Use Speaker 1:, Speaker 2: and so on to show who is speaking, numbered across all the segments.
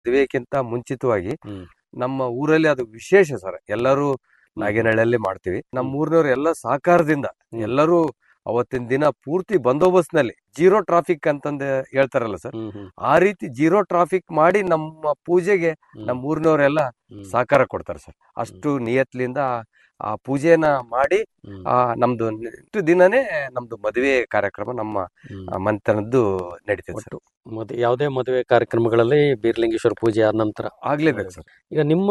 Speaker 1: ಮದುವೆಗಿಂತ ಮುಂಚಿತವಾಗಿ
Speaker 2: ಹ್ಮ್.
Speaker 1: ನಮ್ಮ ಊರಲ್ಲಿ ಅದು ವಿಶೇಷ ಸರ್ ಎಲ್ಲರೂ ನಾಗೇನಹಳ್ಳಿಯಲ್ಲಿ ಮಾಡ್ತೀವಿ ನಮ್ಮ ಊರಿನವ್ರು ಎಲ್ಲ ಸಹಕಾರದಿಂದ
Speaker 2: ಹ್ಮ್.
Speaker 1: ಎಲ್ಲರೂ ಅವತ್ತಿನ ದಿನ ಪೂರ್ತಿ ಬಂದೋಬಸ್ತ್ನಲ್ಲಿ ಜೀರೋ ಟ್ರಾಫಿಕ್ ಅಂತಂದು ಹೇಳ್ತಾರಲ್ಲ ಸರ್
Speaker 2: ಹ್ಮ್ ಹ್ಮ್
Speaker 1: ಆ ರೀತಿ ಜೀರೋ ಟ್ರಾಫಿಕ್ ಮಾಡಿ ನಮ್ಮ ಪೂಜೆಗೆ
Speaker 2: ಹ್ಮ್.
Speaker 1: ನಮ್ಮ ಊರಿನವರೆಲ್ಲ
Speaker 2: ಹ್ಮ್.
Speaker 1: ಸಹಕಾರ ಕೊಡ್ತಾರೆ ಸರ್ ಅಷ್ಟು ನಿಯತ್ಲಿಂದ ಆ ಪೂಜೆನ ಮಾಡಿ
Speaker 2: ಹ್ಮ್.
Speaker 1: ಆ ನಮ್ದು ನೆಕ್ಸ್ಟ್ ದಿನನೇ ನಮ್ದು ಮದುವೆ ಕಾರ್ಯಕ್ರಮ ನಮ್ಮ
Speaker 2: ಹ್ಮ್.
Speaker 1: ಆ, ಮನೆತನದ್ದು ನಡೀತದೆ ಸರ್
Speaker 2: ಒಟ್ಟು ಮದ್ ಯಾವುದೇ ಮದುವೆ ಕಾರ್ಯಕ್ರಮಗಳಲ್ಲಿ ಬೀರ್ಲಿಂಗೇಶ್ವರ ಪೂಜೆ ಆದ ನಂತರ
Speaker 1: ಆಗ್ಲೇಬೇಕು ಸರ್
Speaker 2: ಈಗ ನಿಮ್ಮ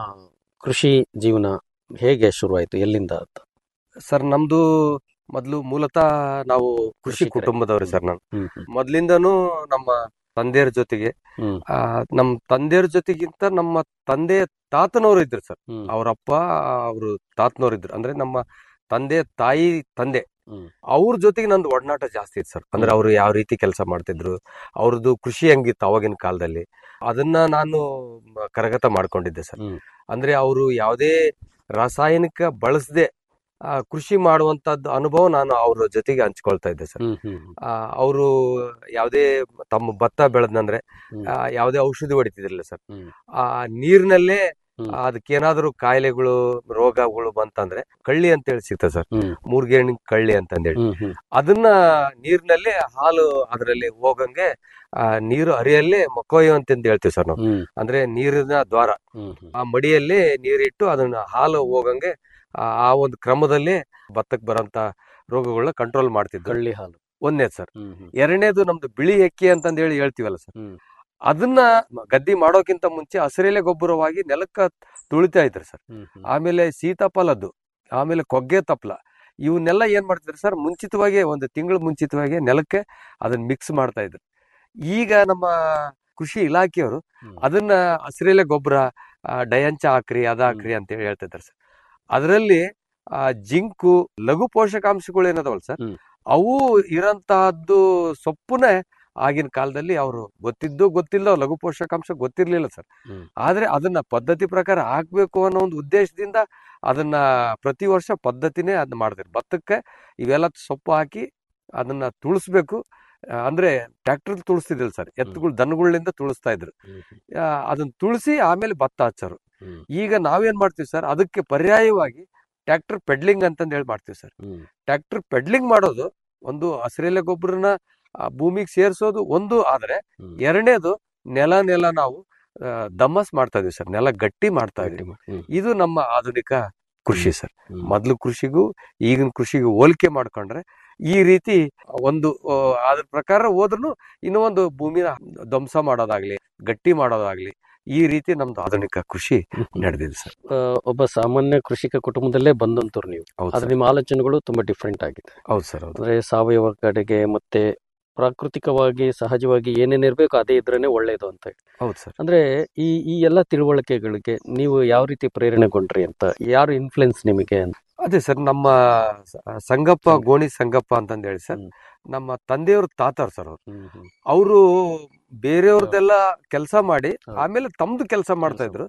Speaker 2: ಕೃಷಿ ಜೀವನ ಹೇಗೆ ಶುರುವಾಯಿತು ಎಲ್ಲಿಂದ ಅಂತ
Speaker 1: ಸರ್ ನಮ್ದು ಮೊದ್ಲು ಮೂಲತಃ ನಾವು ಕೃಷಿ
Speaker 2: ಕೃಷಿಕರೇ.
Speaker 1: ಕುಟುಂಬದವ್ರಿ ಸರ್ ನಾನು
Speaker 2: ಹ್ಮ್ ಹ್ಮ್
Speaker 1: ಮೊದ್ಲಿಂದನೂ ನಮ್ಮ ತಂದೆಯರ ಜೊತೆಗೆ
Speaker 2: ಹ್ಮ್
Speaker 1: ಆ ನಮ್ ತಂದೆಯರ ಜೊತೆಗಿಂತ ನಮ್ಮ ತಂದೆ ತಾತನವ್ರು ಇದ್ರು ಸರ್
Speaker 2: ಹ್ಮ್
Speaker 1: ಅವರಪ್ಪ ಅವರು ತಾತನವ್ರು ಇದ್ರು ಅಂದ್ರೆ ನಮ್ಮ ತಂದೆ ತಾಯಿ ತಂದೆ
Speaker 2: ಹ್ಮ್.
Speaker 1: ಅವ್ರ ಜೊತೆಗೆ ನಂದು ಒಡನಾಟ ಜಾಸ್ತಿ ಇತ್ತು ಸರ್ ಅಂದ್ರೆ ಅವರು ಯಾವ ರೀತಿ ಕೆಲಸ ಮಾಡ್ತಿದ್ರು ಅವ್ರದ್ದು ಕೃಷಿ ಹೆಂಗಿತ್ತು ಅವಾಗಿನ ಕಾಲದಲ್ಲಿ ಅದನ್ನ ನಾನು ಮ- ಕರಗತ ಮಾಡ್ಕೊಂಡಿದ್ದೆ ಸರ್
Speaker 2: ಹ್ಮ್.
Speaker 1: ಅಂದ್ರೆ ಅವರು ಯಾವುದೇ ರಾಸಾಯನಿಕ ಬಳಸದೆ ಕೃಷಿ ಮಾಡುವಂತದ್ದು ಅನುಭವ ನಾನು ಅವ್ರ ಜೊತೆಗೆ ಹಂಚ್ಕೊಳ್ತಾ ಇದ್ದೆ ಸರ್
Speaker 2: ಹ್ಮ್ ಹ್ಮ್ ಹ್ಮ್.
Speaker 1: ಅವರು ಯಾವುದೇ ತಮ್ಮ ಭತ್ತ ಬೆಳೆದ್ನಂದ್ರೆ
Speaker 2: ಹ್ಮ್.
Speaker 1: ಆ, ಯಾವುದೇ ಔಷಧಿ ಹೊಡಿತಿದ್ರಲ್ಲ ಸರ್
Speaker 2: ಹ್ಮ್.
Speaker 1: ಆ ನೀರಿನಲ್ಲೇ
Speaker 2: ಹ್ಮ್.
Speaker 1: ಅದಕ್ಕೇನಾದ್ರೂ ಕಾಯಿಲೆಗಳು ರೋಗಗಳು ಬಂತಂದ್ರೆ ಕಳ್ಳಿ ಅಂತ ಹೇಳಿ ಸಿಗ್ತದೆ ಸರ್
Speaker 2: ಹ್ಮ್.
Speaker 1: ಮೂರ್ಗೇಣಿ ಕಳ್ಳಿ ಅಂತಂದೇಳಿ
Speaker 2: ಹ್ಮ್ ಹ್ಮ್
Speaker 1: ಅದನ್ನ ನೀರಿನಲ್ಲೇ ಹಾಲು ಅದರಲ್ಲಿ ಹೋಗಂಗೆ ಆ ನೀರು ಹರಿಯಲ್ಲೇ ಮಕೊಯ್ಯು ಅಂತಂದು ಹೇಳ್ತೀವಿ ಸರ್ ನಾವು
Speaker 2: ಹ್ಮ್
Speaker 1: ಅಂದ್ರೆ ನೀರಿನ ದ್ವಾರ
Speaker 2: ಹ್ಮ್ ಹ್ಮ್
Speaker 1: ಆ ಮಡಿಯಲ್ಲಿ ನೀರಿಟ್ಟು ಅದನ್ನ ಹಾಲು ಹೋಗಂಗೆ ಆ ಆ ಒಂದು ಕ್ರಮದಲ್ಲಿ ಭತ್ತಕ್ಕೆ ಬರೋಂತ ರೋಗಗಳನ್ನ ಕಂಟ್ರೋಲ್ ಮಾಡ್ತಿದ್ರು
Speaker 2: ಕಳ್ಳಿ ಹಾಲು
Speaker 1: ಒಂದನೇದು ಸರ್
Speaker 2: ಹ್ಮ್ ಹ್ಮ್
Speaker 1: ಎರಡನೇದು ನಮ್ದು ಬಿಳಿ ಎಕ್ಕಿ ಅಂತಂದ್ ಹೇಳಿ ಹೇಳ್ತೀವಲ್ಲ ಸರ್
Speaker 2: ಹ್ಮ್.
Speaker 1: ಅದನ್ನ ಗದ್ದಿ ಮಾಡೋಕ್ಕಿಂತ ಮುಂಚೆ ಹಸಿರೆಲೆ ಗೊಬ್ಬರವಾಗಿ ನೆಲಕ್ಕ ತುಳಿತಾ ಇದ್ರು ಸರ್
Speaker 2: ಹ್ಮ್ ಹ್ಮ್
Speaker 1: ಆಮೇಲೆ ಸೀತಾಫಲದ್ದು ಆಮೇಲೆ ಕೊಗ್ಗೆ ತಪ್ಲ ಇವನ್ನೆಲ್ಲ ಏನ್ ಮಾಡ್ತಿದ್ರು ಸರ್ ಮುಂಚಿತವಾಗಿ ಒಂದು ತಿಂಗಳು ಮುಂಚಿತವಾಗಿ ನೆಲಕ್ಕೆ ಅದನ್ನ ಮಿಕ್ಸ್ ಮಾಡ್ತಾ ಇದ್ರು ಈಗ ನಮ್ಮ ಕೃಷಿ ಇಲಾಖೆಯವರು
Speaker 2: ಹ್ಮ್.
Speaker 1: ಅದನ್ನ ಹಸಿರೆಲೆ ಗೊಬ್ಬರ ಡಯಂಚ ಹಾಕ್ರಿ ಅದ ಹಾಕ್ರಿ ಅಂತ ಹೇಳಿ ಹೇಳ್ತಿದ್ದಾರೆ ಸರ್ ಅದರಲ್ಲಿ ಆ ಜಿಂಕು ಲಘು ಪೋಷಕಾಂಶಗಳು ಏನದವಲ್ಲ ಸರ್
Speaker 2: ಹ್ಮ್.
Speaker 1: ಅವು ಇರಂತಹದ್ದು ಸೊಪ್ಪುನೇ ಆಗಿನ ಕಾಲದಲ್ಲಿ ಅವರು ಗೊತ್ತಿದ್ದು ಗೊತ್ತಿಲ್ಲ ಲಘು ಪೋಷಕಾಂಶ ಗೊತ್ತಿರ್ಲಿಲ್ಲ ಸರ್
Speaker 2: ಹ್ಮ್.
Speaker 1: ಆದ್ರೆ ಅದನ್ನ ಪದ್ಧತಿ ಪ್ರಕಾರ ಹಾಕ್ಬೇಕು ಅನ್ನೋ ಒಂದು ಉದ್ದೇಶದಿಂದ ಅದನ್ನ ಪ್ರತಿ ವರ್ಷ ಪದ್ಧತಿನೇ ಅದನ್ನ ಮಾಡಿದ್ರು ಭತ್ತಕ್ಕೆ ಇವೆಲ್ಲ ಸೊಪ್ಪು ಹಾಕಿ ಅದನ್ನ ತುಳಿಸ್ಬೇಕು ಆ, ಅಂದ್ರೆ ಟ್ರ್ಯಾಕ್ಟರ್ ತುಳಿಸ್ತಿದ್ದಿಲ್ಲ ಸರ್ ಎತ್ತುಗಳು ದನಗಳಿಂದ ತುಳಿಸ್ತಾ ಇದ್ರು
Speaker 2: ಹ್ಮ್ ಹ್ಮ್
Speaker 1: ಆ, ಅದನ್ನ ತುಳಿಸಿ ಆಮೇಲೆ ಭತ್ತ ಹಚ್ಚರು
Speaker 2: ಹ್ಮ್.
Speaker 1: ಈಗ ನಾವೇನ್ ಮಾಡ್ತೀವಿ ಸರ್ ಅದಕ್ಕೆ ಪರ್ಯಾಯವಾಗಿ ಟ್ರ್ಯಾಕ್ಟರ್ ಪೆಡ್ಲಿಂಗ್ ಅಂತಂದು ಹೇಳಿ ಮಾಡ್ತೀವಿ ಸರ್
Speaker 2: ಹ್ಮ್
Speaker 1: ಟ್ರ್ಯಾಕ್ಟರ್ ಪೆಡ್ಲಿಂಗ್ ಮಾಡೋದು ಒಂದು ಹಸಿರೆಲೆ ಗೊಬ್ಬರನ ಭೂಮಿಗೆ ಸೇರಿಸೋದು ಒಂದು ಆದ್ರೆ
Speaker 2: ಹ್ಮ್.
Speaker 1: ಎರಡನೇದು ನೆಲ ನೆಲ ನಾವು ಆ, ದಮ್ಮಸ್ ಮಾಡ್ತಾ ಇದೀವಿ ಸರ್ ನೆಲ ಗಟ್ಟಿ ಮಾಡ್ತಾ ಇದೀವಿ
Speaker 2: ಹ್ಮ್
Speaker 1: ಇದು ನಮ್ಮ ಆಧುನಿಕ ಕೃಷಿ ಸರ್
Speaker 2: ಹ್ಮ್.
Speaker 1: ಮೊದ್ಲು ಕೃಷಿಗೂ ಈಗಿನ ಕೃಷಿಗೂ ಹೋಲಿಕೆ ಮಾಡ್ಕೊಂಡ್ರೆ ಈ ರೀತಿ ಒಂದು ಆ, ಅದ್ರ ಪ್ರಕಾರ ಹೋದ್ರು ಇನ್ನೂ ಒಂದು ಭೂಮಿನ ಧ್ವಂಸ ಮಾಡೋದಾಗ್ಲಿ ಗಟ್ಟಿ ಮಾಡೋದಾಗ್ಲಿ ಈ ರೀತಿ ನಮ್ದು ಆಧುನಿಕ ಕೃಷಿ ನಡೆದಿದೆ ಸರ್
Speaker 2: ಆ, ಒಬ್ಬ ಸಾಮಾನ್ಯ ಕೃಷಿಕ ಕುಟುಂಬದಲ್ಲೇ ಬಂದಂತವ್ರು ನೀವು
Speaker 1: ಹೌದು
Speaker 2: ಆದ್ರೆ
Speaker 1: ಸರ್
Speaker 2: ನಿಮ್ಮ ಆಲೋಚನೆಗಳು ತುಂಬಾ ಡಿಫ್ರೆಂಟ್ ಆಗಿದೆ
Speaker 1: ಹೌದು ಸರ್ ಹೌದು
Speaker 2: ಅಂದ್ರೆ ಸಾವಯವ ಕಡೆಗೆ ಮತ್ತೆ ಪ್ರಾಕೃತಿಕವಾಗಿ ಸಹಜವಾಗಿ ಏನೇನ್ ಇರ್ಬೇಕು ಅದೇ ಇದ್ರೇನೆ ಒಳ್ಳೇದು ಅಂತ ಹೇಳಿ.
Speaker 1: ಹೌದು ಸರ್
Speaker 2: ಅಂದ್ರೆ ಈ ಈ ಎಲ್ಲ ತಿಳುವಳಿಕೆಗಳಿಗೆ ನೀವು ಯಾವ ರೀತಿ ಪ್ರೇರಣೆಗೊಂಡ್ರಿ ಅಂತ ಯಾರು ಇನ್ಫ್ಲುಯೆನ್ಸ್ ನಿಮಗೆ ಅಂತ
Speaker 1: ಅದೇ ಸರ್ ನಮ್ಮ ಸ- ಸಂಗಪ್ಪ ಗೋಣಿ ಸಂಗಪ್ಪ ಅಂತಂದು ಹೇಳಿ ಸರ್
Speaker 2: ಹ್ಮ್.
Speaker 1: ನಮ್ಮ ತಂದೆಯವ್ರ ತಾತಾರ್ ಸರ್ ಅವ್ರು
Speaker 2: ಹ್ಮ್ ಹ್ಮ್
Speaker 1: ಅವರು ಬೇರೆಯವ್ರದ್ದೆಲ್ಲ ಕೆಲಸ ಮಾಡಿ
Speaker 2: ಹೌದು.
Speaker 1: ಆಮೇಲೆ ತಮ್ದು ಕೆಲಸ ಮಾಡ್ತಾ
Speaker 2: ಕೆಲ್ಸ
Speaker 1: ಇದ್ರು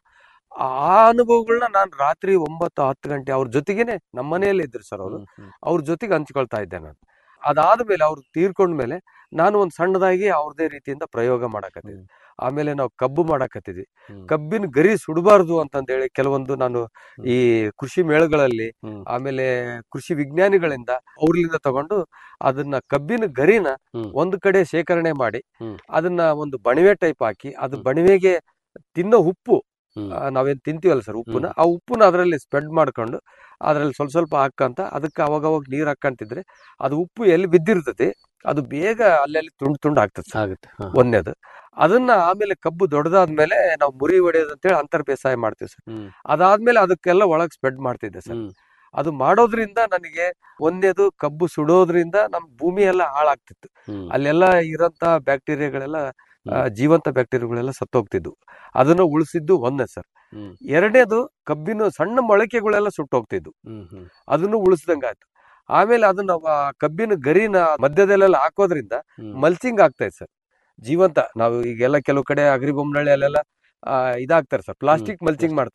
Speaker 1: ಆ ಅನುಭವಗಳನ್ನ ನಾನು ರಾತ್ರಿ ಒಂಬತ್ತು ಹತ್ತು ಗಂಟೆ ಅವ್ರ ಜೊತೆಗೇನೆ ನಮ್ಮ ಮನೆಯಲ್ಲಿ ಇದ್ರು ಸರ್ ಅವರು
Speaker 2: ಹ್ಮ್ ಹ್ಮ್
Speaker 1: ಅವ್ರ ಜೊತೆಗೆ ಹಂಚ್ಕೊಳ್ತಾ ಇದ್ದೆ ನಾನು ಅದಾದ್ಮೇಲೆ ಅವ್ರು ತೀರ್ಕೊಂಡ್ಮೇಲೆ ನಾನು ಒಂದು ಸಣ್ಣದಾಗಿ ಅವ್ರದೇ ರೀತಿಯಿಂದ ಪ್ರಯೋಗ ಮಾಡಕತ್ತಿದ್ದೆ
Speaker 2: ಹ್ಮ್.
Speaker 1: ಆಮೇಲೆ ನಾವು ಕಬ್ಬು ಮಾಡಕತ್ತಿದ್ವಿ
Speaker 2: ಹ್ಮ್.
Speaker 1: ಕಬ್ಬಿನ ಗರಿ ಸುಡಬಾರ್ದು ಅಂತಂದೇಳಿ ಕೆಲವೊಂದು ನಾನು ಈ ಕೃಷಿ ಮೇಳಗಳಲ್ಲಿ
Speaker 2: ಹ್ಮ್.
Speaker 1: ಆಮೇಲೆ ಕೃಷಿ ವಿಜ್ಞಾನಿಗಳಿಂದ ಅವ್ರಿಂದ ತಗೊಂಡು ಅದನ್ನ ಕಬ್ಬಿನ ಗರಿನ
Speaker 2: ಹ್ಮ್.
Speaker 1: ಒಂದು ಕಡೆ ಶೇಖರಣೆ ಮಾಡಿ
Speaker 2: ಹ್ಮ್.
Speaker 1: ಅದನ್ನ ಒಂದು ಬಣಿವೆ ಟೈಪ್ ಹಾಕಿ ಅದು
Speaker 2: ಹ್ಮ್.
Speaker 1: ಬಣಿವೆಗೆ ತಿನ್ನೋ ಉಪ್ಪು
Speaker 2: ಹ್ಮ್.
Speaker 1: ಆ, ನಾವೇನ್ ತಿಂತೀವಲ್ಲ ಸರ್ ಉಪ್ಪುನ ಆ ಉಪ್ಪುನ ಅದರಲ್ಲಿ ಸ್ಪ್ರೆಡ್ ಮಾಡ್ಕೊಂಡು ಅದ್ರಲ್ಲಿ ಸ್ವಲ್ಪ ಸ್ವಲ್ಪ ಹಾಕಂತ ಅದಕ್ಕೆ ಅವಾಗ ಅವಾಗ ನೀರ್ ಹಾಕಂತಿದ್ರೆ ಅದು ಉಪ್ಪು ಎಲ್ಲಿ ಬಿದ್ದಿರ್ತದೆ ಅದು ಬೇಗ ಅಲ್ಲಲ್ಲಿ ತುಂಡು ತುಂಡು ಆಗ್ತದೆ ಸರ್
Speaker 2: ಆಗುತ್ತೆ ಹಾ.
Speaker 1: ಒಂದೇದು ಅದನ್ನ ಆಮೇಲೆ ಕಬ್ಬು ದೊಡ್ಡದಾದ್ಮೇಲೆ ನಾವು ಮುರಿ ಹೊಡೆಯೋದು ಅಂತೇಳಿ ಅಂತರ್ ಬೇಸಾಯ ಮಾಡ್ತೀವಿ ಸರ್
Speaker 2: ಹ್ಮ್
Speaker 1: ಅದಾದ್ಮೇಲೆ ಅದಕ್ಕೆಲ್ಲ ಒಳಗ್ ಸ್ಪ್ರೆಡ್ ಮಾಡ್ತಿದ್ದೆ ಸರ್
Speaker 2: ಹ್ಮ್
Speaker 1: ಅದು ಮಾಡೋದ್ರಿಂದ ನನಗೆ ಒಂದೇದು ಕಬ್ಬು ಸುಡೋದ್ರಿಂದ ನಮ್ ಭೂಮಿ ಎಲ್ಲ ಹಾಳಾಗ್ತಿತ್ತು
Speaker 2: ಹ್ಮ್
Speaker 1: ಅಲ್ಲೆಲ್ಲ ಇರೋಂತ ಬ್ಯಾಕ್ಟೀರಿಯಾಗಳೆಲ್ಲ ಆ,
Speaker 2: ಹ್ಮ್.
Speaker 1: ಜೀವಂತ ಬ್ಯಾಕ್ಟೀರಿಯಾಗಳೆಲ್ಲ ಸತ್ತೋಗ್ತಿದ್ವು ಅದನ್ನ ಉಳಿಸಿದ್ದು ಒಂದೇ ಸರ್
Speaker 2: ಹ್ಮ್
Speaker 1: ಎರಡನೇದು ಕಬ್ಬಿನ ಸಣ್ಣ ಮೊಳಕೆಗಳೆಲ್ಲ ಸುಟ್ಟೋಗ್ತಿದ್ವು
Speaker 2: ಹ್ಮ್ ಹ್ಮ್
Speaker 1: ಅದನ್ನು ಉಳಿಸ್ದಂಗಾಯ್ತು ಆಮೇಲೆ ಅದನ್ನ ಆ ಕಬ್ಬಿನ ಗರಿನ ಮಧ್ಯದಲ್ಲೆಲ್ಲ ಹಾಕೋದ್ರಿಂದ
Speaker 2: ಹ್ಮ್.
Speaker 1: ಮಲ್ಚಿಂಗ್ ಆಗ್ತಾ ಇದೆ ಸರ್ ಜೀವಂತ ನಾವು ಈಗೆಲ್ಲ ಕೆಲವು ಕಡೆ ಅಗ್ರಿ ಬೊಮ್ಮನಹಳ್ಳಿ ಅಲ್ಲೆಲ್ಲ ಆ, ಇದಾಗ್ತಾರೆ ಸರ್ ಪ್ಲಾಸ್ಟಿಕ್ ಮಲ್ಚಿಂಗ್ ಮಾಡ್ತಾರೆ
Speaker 2: ಹೌದು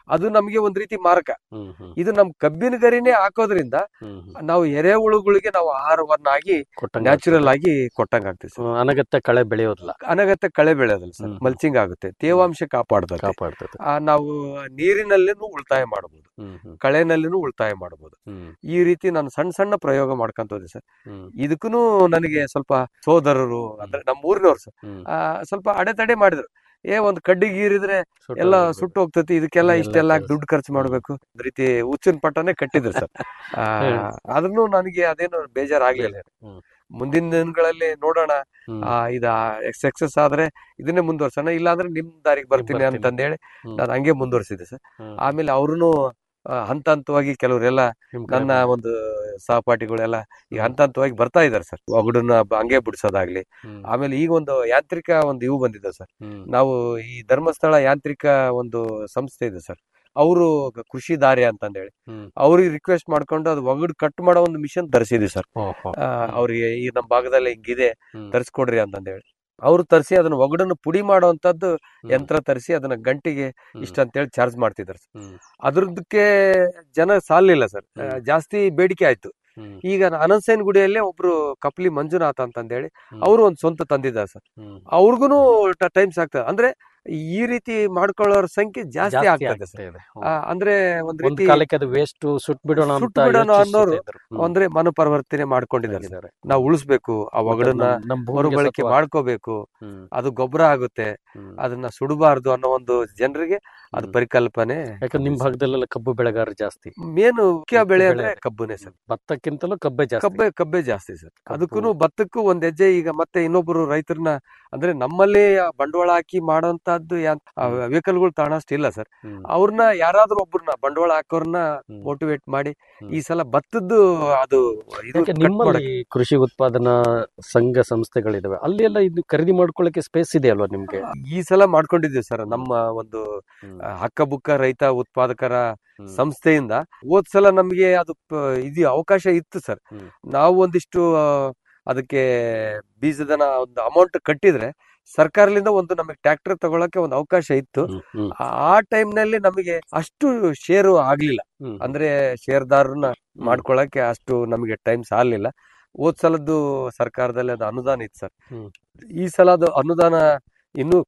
Speaker 1: ಅದು ನಮಗೆ ಒಂದ್ ರೀತಿ ಮಾರಕ
Speaker 2: ಹ್ಮ್ ಹ್ಮ್
Speaker 1: ಇದು ನಮ್ ಕಬ್ಬಿನ ಗರಿನೇ ಹಾಕೋದ್ರಿಂದ
Speaker 2: ಹ್ಮ್ ಹ್ಮ್.
Speaker 1: ನಾವು ಎರೆಹುಳುಗಳಿಗೆ ನಾವು ಆಹಾರವನ್ನಾಗಿ
Speaker 2: ಕೊಟ್ಟಂಗೆ
Speaker 1: ನ್ಯಾಚುರಲ್ ಆಗಿ ಕೊಟ್ಟಂಗ ಆಗ್ತದೆ ಸರ್
Speaker 2: ಹ್ಮ್, ಅನಗತ್ಯ ಕಳೆ ಬೆಳೆಯೋದಿಲ್ಲ
Speaker 1: ಅನಗತ್ಯ ಕಳೆ ಬೆಳೆಯೋದಿಲ್ಲ ಸರ್
Speaker 2: ಹ್ಮ್.
Speaker 1: ಮಲ್ಚಿಂಗ್ ಆಗುತ್ತೆ ತೇವಾಂಶ ಕಾಪಾಡ್ತದೆ
Speaker 2: ಕಾಪಾಡ್ತದೆ
Speaker 1: ಆ, ನಾವು ನೀರಿನಲ್ಲಿನೂ ಉಳಿತಾಯ ಮಾಡಬಹುದು
Speaker 2: ಹ್ಮ್ ಹ್ಮ್
Speaker 1: ಕಳೆನಲ್ಲಿನೂ ಉಳಿತಾಯ ಮಾಡಬಹುದು
Speaker 2: ಹ್ಮ್
Speaker 1: ಈ ರೀತಿ ನಾನು ಸಣ್ಣ ಸಣ್ಣ ಪ್ರಯೋಗ ಮಾಡ್ಕೊಂತ ಹೋದೆ ಸರ್
Speaker 2: ಹ್ಮ್
Speaker 1: ಇದಕ್ಕೂ ನನಗೆ ಸ್ವಲ್ಪ ಸೋದರರು ಅಂದ್ರೆ ನಮ್ಮ ಊರಿನವ್ರು ಸರ್
Speaker 2: ಹ್ಮ್
Speaker 1: ಆ, ಸ್ವಲ್ಪ ಅಡೆತಡೆ ಮಾಡಿದ್ರು ಏ ಒಂದ್ ಕಡ್ಡಿಗೆ ಗೀರಿದ್ರೆ
Speaker 2: ಸುಟ್ಟು
Speaker 1: ಎಲ್ಲ
Speaker 2: ಹೋಗ್ಬಿಡು.
Speaker 1: ಸುಟ್ಟು ಹೋಗ್ತತಿ ಇದಕ್ಕೆಲ್ಲ
Speaker 2: ಎಲ್ಲ
Speaker 1: ಇಷ್ಟೆಲ್ಲ
Speaker 2: ಕೆಲ್ಸ.
Speaker 1: ದುಡ್ಡು ಖರ್ಚು ಮಾಡ್ಬೇಕು ಒಂದ್ ರೀತಿ ಹುಚ್ಚಿನ ಪಟ್ಟನೆ ಕಟ್ಟಿದ್ರು ಸರ್ ಆ,
Speaker 2: ಹ್ಮ್.
Speaker 1: ಆದ್ರೂ ನನಗೆ ಅದೇನು ಬೇಜಾರಾಗ್ಲಿಲ್ಲ
Speaker 2: ಹ್ಮ್.
Speaker 1: ಮುಂದಿನ ದಿನಗಳಲ್ಲಿ ನೋಡೋಣ
Speaker 2: ಹ್ಮ್.
Speaker 1: ಆ ಇದ ಸಕ್ಸಸ್ ಆದ್ರೆ ಇದನ್ನೇ ಮುಂದುವರ್ಸೋಣ ಇಲ್ಲ ಅಂದ್ರೆ ನಿಮ್ ದಾರಿಗೆ ಬರ್ತೀನಿ
Speaker 2: ಬರ್ತೀನಿ.
Speaker 1: ಅಂತಂದೇಳಿ
Speaker 2: ಹ್ಮ್.
Speaker 1: ನಾನು ಹಂಗೆ ಮುಂದುವರ್ಸಿದ್ದೆ ಸರ್
Speaker 2: ಹ್ಮ್.
Speaker 1: ಆಮೇಲೆ ಅವ್ರು ಹಂತ ಹಂತವಾಗಿ ಕೆಲವರೆಲ್ಲ
Speaker 2: ನಿಮ್ ಕಡೆ
Speaker 1: ನನ್ನ ಒಂದು ಸಹಪಾಠಿಗಳೆಲ್ಲ ಈಗ ಹಂತ ಹಂತವಾಗಿ ಬರ್ತಾ ಇದಾರೆ ಸರ್ ಒಗಡನ್ನ ಬ- ಹಂಗೆ ಬಿಡಿಸೋದಾಗ್ಲಿ
Speaker 2: ಹ್ಮ್.
Speaker 1: ಆಮೇಲೆ ಈಗ ಒಂದು ಯಾಂತ್ರಿಕ ಒಂದು ಇವು ಬಂದಿದೆ ಸರ್
Speaker 2: ಹ್ಮ್.
Speaker 1: ನಾವು ಈ ಧರ್ಮಸ್ಥಳ ಯಾಂತ್ರಿಕ ಒಂದು ಸಂಸ್ಥೆ ಇದೆ ಸರ್ ಅವರು ಕೃಷಿ ದಾರಿ ಅಂತಂದೇಳಿ
Speaker 2: ಹ್ಮ್.
Speaker 1: ಅವ್ರಿಗೆ ರಿಕ್ವೆಸ್ಟ್ ಮಾಡ್ಕೊಂಡು ಅದು ಒಗಡು ಕಟ್ ಮಾಡೋ ಒಂದು ಮಿಷನ್ ತರಿಸಿದ್ವಿ ಸರ್
Speaker 2: ಓಹೋ.
Speaker 1: ಆ, ಅವ್ರಿಗೆ ಈ ನಮ್ಮ ಭಾಗದಲ್ಲಿ ಹಿಂಗಿದೆ
Speaker 2: ಹ್ಮ್.
Speaker 1: ತರಿಸ್ಕೊಡ್ರಿ ಅಂತಂದೇಳಿ ಅವ್ರು ತರಿಸಿ ಅದನ್ನ ಒಗಡನ್ನು ಪುಡಿ ಮಾಡುವಂತದ್ದು
Speaker 2: ಹ್ಮ್.
Speaker 1: ಯಂತ್ರ ತರಿಸಿ ಅದನ್ನ ಗಂಟಿಗೆ
Speaker 2: ಹ್ಮ್.
Speaker 1: ಇಷ್ಟ ಅಂತೇಳಿ ಚಾರ್ಜ್ ಮಾಡ್ತಿದ್ದಾರೆ ಸರ್
Speaker 2: ಹ್ಮ್.
Speaker 1: ಅದ್ರದ್ದಕ್ಕೆ ಜನ ಸಾಲಿಲ್ಲ ಸರ್ ಆ,
Speaker 2: ಹ್ಮ್.
Speaker 1: ಜಾಸ್ತಿ ಬೇಡಿಕೆ ಆಯ್ತು
Speaker 2: ಹ್ಮ್.
Speaker 1: ಈಗ ಅನಂತಸೇನ್ ಗುಡಿಯಲ್ಲೇ ಒಬ್ರು ಕಪ್ಲಿ ಮಂಜುನಾಥ್ ಅಂತಂದೇಳಿ
Speaker 2: ಹ್ಮ್.
Speaker 1: ಅವರು ಒಂದು ಸ್ವಂತ ತಂದಿದ್ದಾರೆ ಸರ್
Speaker 2: ಹ್ಮ್.
Speaker 1: ಅವ್ರಿಗೂ ಟೈಮ್ ಸಾಕ್ತದೆ ಅಂದ್ರೆ ಈ ರೀತಿ ಮಾಡ್ಕೊಳ್ಳೋರ ಸಂಖ್ಯೆ ಜಾಸ್ತಿ
Speaker 2: ಜಾಸ್ತಿ
Speaker 1: ಆಗ್ತದೆ
Speaker 2: ಆಗ್ತಾ
Speaker 1: ಸರ್
Speaker 2: ಇದೆ.
Speaker 1: ಆ, ಅಂದ್ರೆ ಒಂದ್
Speaker 2: ಒಂದ್
Speaker 1: ರೀತಿ
Speaker 2: ಕಾಲಕ್ಕೆ ಅದು ವೇಸ್ಟ್ ಸುಟ್ ಬಿಡೋಣ ಅಂತ
Speaker 1: ಸುಟ್ಟು ಬಿಡೋಣ
Speaker 2: ಯೋಚಿಸ್ತಾ
Speaker 1: ಅನ್ನೋರು
Speaker 2: ಇದ್ರು. ಹ್ಮ್.
Speaker 1: ಅಂದ್ರೆ ಮನುಪರಿವರ್ತನೆ ಮಾಡ್ಕೊಂಡಿದ್ದಾರೆ ಸರ್
Speaker 2: ಆಗಿದ್ದಾರೆ.
Speaker 1: ನಾವು ಉಳಿಸ್ಬೇಕು ಆ
Speaker 2: ಮತ್ತೆ
Speaker 1: ಒಗಡನ್ನ
Speaker 2: ನಮ್- ನಮ್ ಭೂಮಿಗೆ
Speaker 1: ಮರುಬಳಕೆ
Speaker 2: ಸತ್ವ-
Speaker 1: ಮಾಡ್ಕೋಬೇಕು
Speaker 2: ಹ್ಮ್.
Speaker 1: ಅದು ಗೊಬ್ಬರ ಆಗುತ್ತೆ
Speaker 2: ಹ್ಮ್.
Speaker 1: ಅದನ್ನ ಸುಡಬಾರ್ದು ಅನ್ನೋ ಒಂದು ಜನರಿಗೆ ಅದು
Speaker 2: ಹ್ಮ್.
Speaker 1: ಪರಿಕಲ್ಪನೆ
Speaker 2: ಯಾಕಂದ್ರೆ ನಿಮ್ ಭಾಗದಲ್ಲೆಲ್ಲ ಕಬ್ಬು ಬೆಳೆಗಾರ ಜಾಸ್ತಿ
Speaker 1: ಮೇನು ಮುಖ್ಯ ಬೆಳೆ
Speaker 2: ಬೆಳೆ
Speaker 1: ಅಂದ್ರೆ
Speaker 2: ಅದೇ.
Speaker 1: ಕಬ್ಬುನೇ ಸರ್
Speaker 2: ಭತ್ತಕ್ಕಿಂತಲೂ ಕಬ್ಬೆ ಜಾಸ್ತಿ
Speaker 1: ಕಬ್ಬೆ ಕಬ್ಬೆ ಜಾಸ್ತಿ ಸರ್
Speaker 2: ಕಬ್ಬು.
Speaker 1: ಅದಕ್ಕೂ ಭತ್ತಕ್ಕೂ ಒಂದ್ ಹೆಜ್ಜೆ ಈಗ ಮತ್ತೆ ಇನ್ನೊಬ್ರು ರೈತರನ್ನ ಅಂದ್ರೆ ನಮ್ಮಲ್ಲಿ ಆ ಬಂಡವಾಳ ಹಾಕಿ ಮಾಡೋಂತದ್ದು
Speaker 2: ಹ್ಮ್.
Speaker 1: ವೆಹಿಕಲ್ಗಳು ತಾಣಷ್ಟು ಇಲ್ಲ ಸರ್
Speaker 2: ಹ್ಮ್.
Speaker 1: ಅವ್ರನ್ನ ಯಾರಾದ್ರೂ ಒಬ್ಬರನ್ನ ಬಂಡವಾಳ ಹಾಕೋರ್ನ
Speaker 2: ಹ್ಮ್.
Speaker 1: ಮೋಟಿವೇಟ್ ಮಾಡಿ
Speaker 2: ಹ್ಮ್.
Speaker 1: ಈ ಸಲ ಭತ್ತದ್ದು ಅದು ಇದು
Speaker 2: ಯಾಕೆ
Speaker 1: cut
Speaker 2: ನಿಮ್ಮಲ್ಲಿ
Speaker 1: ಮಾಡಕ್ಕೆ-
Speaker 2: ಕೃಷಿ ಉತ್ಪಾದನಾ ಸಂಘ ಸಂಸ್ಥೆಗಳಿದಾವೆ ಅಲ್ಲಿ ಎಲ್ಲ ಇದು ಖರೀದಿ ಮಾಡ್ಕೊಳ್ಳಿಕ್ಕೆ ಸ್ಪೇಸ್ ಇದೆ ಅಲ್ವಾ ನಿಮ್ಗೆ
Speaker 1: ಈ ಸಲ ಮಾಡ್ಕೊಂಡಿದ್ದೀವಿ ಸರ್ ನಮ್ಮ ಒಂದು
Speaker 2: ಹ್ಮ್.
Speaker 1: ಆ, ಹಕ್ಕಬುಕ್ಕ ರೈತ ಉತ್ಪಾದಕರ
Speaker 2: ಹ್ಮ್.
Speaker 1: ಸಂಸ್ಥೆಯಿಂದ ಹೋದ್ ಸಲ ನಮ್ಗೆ ಅದು ಪ- ಇದು ಅವಕಾಶ ಇತ್ತು ಸರ್
Speaker 2: ಹ್ಮ್. ನಾವು
Speaker 1: ನಾವು ಒಂದಿಷ್ಟು ಆ, ಅದಕ್ಕೆ ಬೀಜದನ ಒಂದು ಅಮೌಂಟ್ ಕಟ್ಟಿದ್ರೆ ಸರ್ಕಾರದಿಂದ ಒಂದು ನಮಗೆ ಟ್ರ್ಯಾಕ್ಟರ್ ತಗೊಳಕ್ಕೆ ಒಂದು ಅವಕಾಶ ಇತ್ತು
Speaker 2: ಹ್ಮ್. ಹ್ಮ್.
Speaker 1: ಆ- ಆ time ನಲ್ಲಿ ನಮಗೆ ಅಷ್ಟು ಶೇರು ಆಗ್ಲಿಲ್ಲ
Speaker 2: ಹ್ಮ್.
Speaker 1: ಅಂದ್ರೆ ಶೇರ್ದಾರನ್ನ ಮಾಡ್ಕೊಳಕ್ಕೆ ಅಷ್ಟು ನಮಗೆ ಟೈಮ್ ಸಾಲಿಲ್ಲ ಹೋದ್ ಸಲದ್ದು ಸರ್ಕಾರದಲ್ಲಿ ಅದು ಅನುದಾನ ಇತ್ತು ಸರ್
Speaker 2: ಹ್ಮ್.
Speaker 1: ಈ ಸಲ ಅದು ಅನುದಾನ ಇನ್ನೂ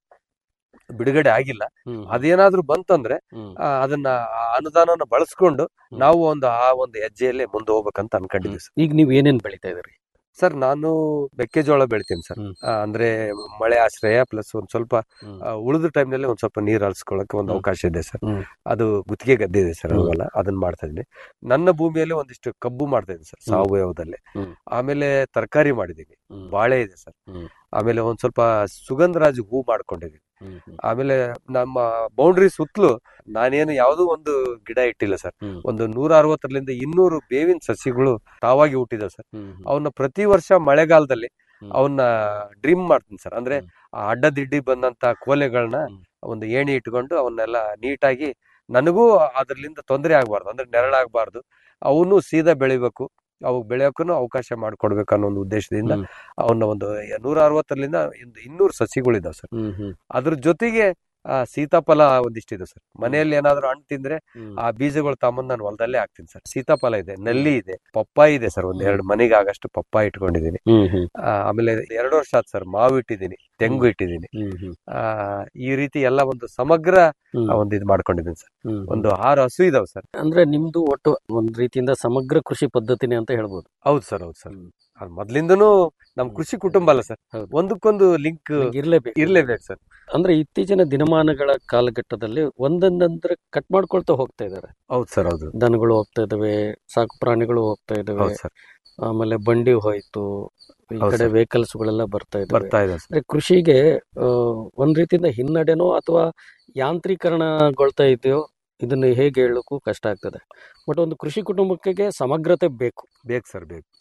Speaker 1: ಬಿಡುಗಡೆ ಆಗಿಲ್ಲ
Speaker 2: ಹ್ಮ್.
Speaker 1: ಅದೇನಾದ್ರೂ ಬಂತಂದ್ರೆ
Speaker 2: ಹ್ಮ್.
Speaker 1: ಆ, ಅದನ್ನ ಆ ಅನುದಾನನ ಬಳಸ್ಕೊಂಡು
Speaker 2: ಹ್ಮ್.
Speaker 1: ನಾವು ಒಂದು ಆ ಒಂದು ಹೆಜ್ಜೆಯಲ್ಲೇ ಮುಂದೆ ಹೋಗ್ಬೇಕಂತ ಅನ್ಕೊಂಡಿದ್ದೀವಿ ಸರ್
Speaker 2: ಈಗ ನೀವ್ ಏನೇನ್ ಬೆಳಿತಾ ಇದ್ರಿ
Speaker 1: ಸರ್ ನಾನು ಮೆಕ್ಕೆಜೋಳ ಬೆಳಿತೀನಿ ಸರ್
Speaker 2: ಹ್ಮ್.
Speaker 1: ಆ, ಅಂದ್ರೆ ಮಳೆ ಆಶ್ರಯ ಪ್ಲಸ್ ಒಂದ್ ಸ್ವಲ್ಪ
Speaker 2: ಹ್ಮ್.
Speaker 1: ಆ, ಉಳಿದ ಟೈಮ್ನಲ್ಲಿ ಒಂದ್ ಸ್ವಲ್ಪ ನೀರ್ ಹರಿಸ್ಕೊಳ್ಳಕ್ಕೆ ಒಂದು
Speaker 2: ಹ್ಮ್.
Speaker 1: ಅವಕಾಶ ಇದೆ ಸರ್
Speaker 2: ಹ್ಮ್.
Speaker 1: ಅದು ಗುತ್ತಿಗೆ ಗದ್ದೆ ಇದೆ ಸರ್
Speaker 2: ಹ್ಮ್.
Speaker 1: ಅವೆಲ್ಲ ಅದನ್ನ ಮಾಡ್ತಾ ಇದ್ದೀನಿ ನನ್ನ ಭೂಮಿಯಲ್ಲಿ ಒಂದಿಷ್ಟು ಕಬ್ಬು ಮಾಡ್ತಾ ಇದ್ದೀನಿ ಸರ್
Speaker 2: ಹ್ಮ್.
Speaker 1: ಸಾವಯವದಲ್ಲಿ
Speaker 2: ಹ್ಮ್.
Speaker 1: ಆಮೇಲೆ ತರಕಾರಿ ಮಾಡಿದ್ದೀನಿ
Speaker 2: ಹ್ಮ್.
Speaker 1: ಬಾಳೆ ಇದೆ ಸರ್
Speaker 2: ಹ್ಮ್.
Speaker 1: ಆಮೇಲೆ ಒಂದ್ ಸ್ವಲ್ಪ ಸುಗಂಧರಾಜ್ ಹೂ ಮಾಡ್ಕೊಂಡಿದ್ದೀನಿ
Speaker 2: ಹ್ಮ್. ಹ್ಮ್.
Speaker 1: ಆಮೇಲೆ ನಮ್ಮ ಬೌಂಡ್ರಿ ಸುತ್ತಲೂ ನಾನೇನು ಯಾವುದೂ ಒಂದು ಗಿಡ ಇಟ್ಟಿಲ್ಲ ಸರ್
Speaker 2: ಹ್ಮ್.
Speaker 1: ಒಂದು ನೂರ ಅರವತ್ತರಿಂದ ಇನ್ನೂರು ಬೇವಿನ ಸಸಿಗಳು ತಾವಾಗಿ ಹುಟ್ಟಿದಾವೆ ಸರ್
Speaker 2: ಹ್ಮ್. ಹ್ಮ್.
Speaker 1: ಅವನ್ನ ಪ್ರತಿ ವರ್ಷ ಮಳೆಗಾಲದಲ್ಲಿ
Speaker 2: ಹ್ಮ್.
Speaker 1: ಅವನ್ನ ಡ್ರಿಮ್ ಮಾಡ್ತೀನಿ ಸರ್ ಅಂದ್ರೆ
Speaker 2: ಹ್ಮ್.
Speaker 1: ಆ ಅಡ್ಡದಿಡ್ಡಿ ಬಂದಂತ ಕೋಲೆಗಳನ್ನ
Speaker 2: ಹ್ಮ್.
Speaker 1: ಒಂದು ಏಣಿ ಇಟ್ಕೊಂಡು ಅವನ್ನೆಲ್ಲ ನೀಟಾಗಿ ನನಗೂ ಅದರಿಂದ ತೊಂದರೆ ಆಗ್ಬಾರ್ದು ಅಂದ್ರೆ ನೆರಳಾಗಬಾರ್ದು ಅವನು ಸೀದಾ ಬೆಳಿಬೇಕು ಅವು ಬೆಳೆಯೋಕ್ಕೂ ಅವಕಾಶ ಮಾಡಿಕೊಡ್ಬೇಕು ಅನ್ನೋ ಒಂದು ಉದ್ದೇಶದಿಂದ
Speaker 2: ಹ್ಮ್.
Speaker 1: ಅವನ್ನ ಒಂದು ನೂರ ಅರವತ್ತರಿಂದ ಒಂದು ಇನ್ನೂರು ಸಸಿಗಳಿದಾವೆ ಸರ್
Speaker 2: ಹ್ಮ್. ಹ್ಮ್.
Speaker 1: ಅದ್ರ ಜೊತೆಗೆ ಆ, ಸೀತಾಫಲ ಒಂದಿಷ್ಟಿದೆ ಸರ್ ಮನೆಯಲ್ಲಿ ಏನಾದ್ರು ಹಣ್ಣು ತಿಂದ್ರೆ
Speaker 2: ಹ್ಮ್.
Speaker 1: ಆ ಬೀಜಗಳು ತಗೊಂಡ್ ನಾನು ಹೊಲದಲ್ಲೇ ಹಾಕ್ತೀನಿ ಸರ್ ಸೀತಾಫಲ ಇದೆ ನಲ್ಲಿ ಇದೆ ಪಪ್ಪಾಯಿ ಇದೆ ಸರ್ ಒಂದ್ ಎರಡು ಮನೆಗೆ ಆಗಷ್ಟು ಪಪ್ಪಾಯಿ ಇಟ್ಕೊಂಡಿದ್ದೀನಿ
Speaker 2: ಹ್ಮ್. ಹ್ಮ್.
Speaker 1: ಆ, ಆಮೇಲೆ ಎರಡು ವರ್ಷ ಆಯ್ತು ಸರ್ ಮಾವು ಇಟ್ಟಿದ್ದೀನಿ ತೆಂಗು ಇಟ್ಟಿದ್ದೀನಿ
Speaker 2: ಹ್ಮ್. ಹ್ಮ್.
Speaker 1: ಆ ಈ ರೀತಿ ಎಲ್ಲ ಒಂದು ಸಮಗ್ರ
Speaker 2: ಹ್ಮ್.
Speaker 1: ಆ, ಒಂದು ಇದು ಮಾಡ್ಕೊಂಡಿದ್ದೀನಿ ಸರ್
Speaker 2: ಹ್ಮ್.
Speaker 1: ಒಂದು ಆರು ಹಸು ಇದಾವೆ ಸರ್
Speaker 2: ಅಂದ್ರೆ ನಿಮ್ದು ಒಟ್ಟು ಒಂದ್ ರೀತಿಯಿಂದ ಸಮಗ್ರ ಕೃಷಿ ಪದ್ಧತಿನೇ ಅಂತ ಹೇಳ್ಬೋದು
Speaker 1: ಹೌದು ಸರ್ ಹೌದು ಸರ್
Speaker 2: ಹ್ಮ್.
Speaker 1: ಅದು ಮೊದ್ಲಿಂದನೂ ನಮ್
Speaker 2: ಹ್ಮ್.
Speaker 1: ಕೃಷಿ ಕುಟುಂಬ ಅಲ್ಲ ಸರ್
Speaker 2: ಹೌದು.
Speaker 1: ಒಂದಕ್ಕೊಂದು ಲಿಂಕ್
Speaker 2: ನಿಮ್ಗೆ ಇರ್ಲೇಬೇಕು
Speaker 1: ಇರ್ಲೇಬೇಕು ಸರ್
Speaker 2: ಅಂದ್ರೆ ಇತ್ತೀಚಿನ ದಿನಮಾನಗಳ ಕಾಲಘಟ್ಟದಲ್ಲಿ ಒಂದೊಂದಂದ್ರೆ ಕಟ್ ಮಾಡ್ಕೊಳ್ತಾ ಹೋಗ್ತಾ ಇದಾರೆ
Speaker 1: ಹೌದು ಸರ್ ಹೌದು
Speaker 2: ದನಗಳು ಹೋಗ್ತಾ ಇದಾವೆ ಸಾಕು ಪ್ರಾಣಿಗಳು ಹೋಗ್ತಾ ಇದಾವೆ
Speaker 1: ಹೌದು ಸರ್
Speaker 2: ಆಮೇಲೆ ಬಂಡಿ ಹೋಯ್ತು ಈ
Speaker 1: ಹೌದು
Speaker 2: ಕಡೆ
Speaker 1: ಸರ್.
Speaker 2: ವೆಹಿಕಲ್ಸ್ ಗಳೆಲ್ಲ ಬರ್ತಾ ಇದಾವೆ
Speaker 1: ಬರ್ತಾ ಇದೆ ಸರ್
Speaker 2: ಅಂದ್ರೆ ಕೃಷಿಗೆ ಆ, ಒಂದ್ ರೀತಿಯಿಂದ ಹಿನ್ನಡೆನೋ ಅಥವಾ ಯಾಂತ್ರೀಕರಣಗೊಳ್ತಾ ಇದೆಯೋ ಇದನ್ನ ಹೇಗೆ ಹೇಳಕ್ಕೂ ಕಷ್ಟ ಆಗ್ತದೆ ಬಟ್ ಒಂದು ಕೃಷಿ ಕುಟುಂಬಕ್ಕೆ ಸಮಗ್ರತೆ ಬೇಕು
Speaker 1: ಬೇಕು ಸರ್ ಬೇಕು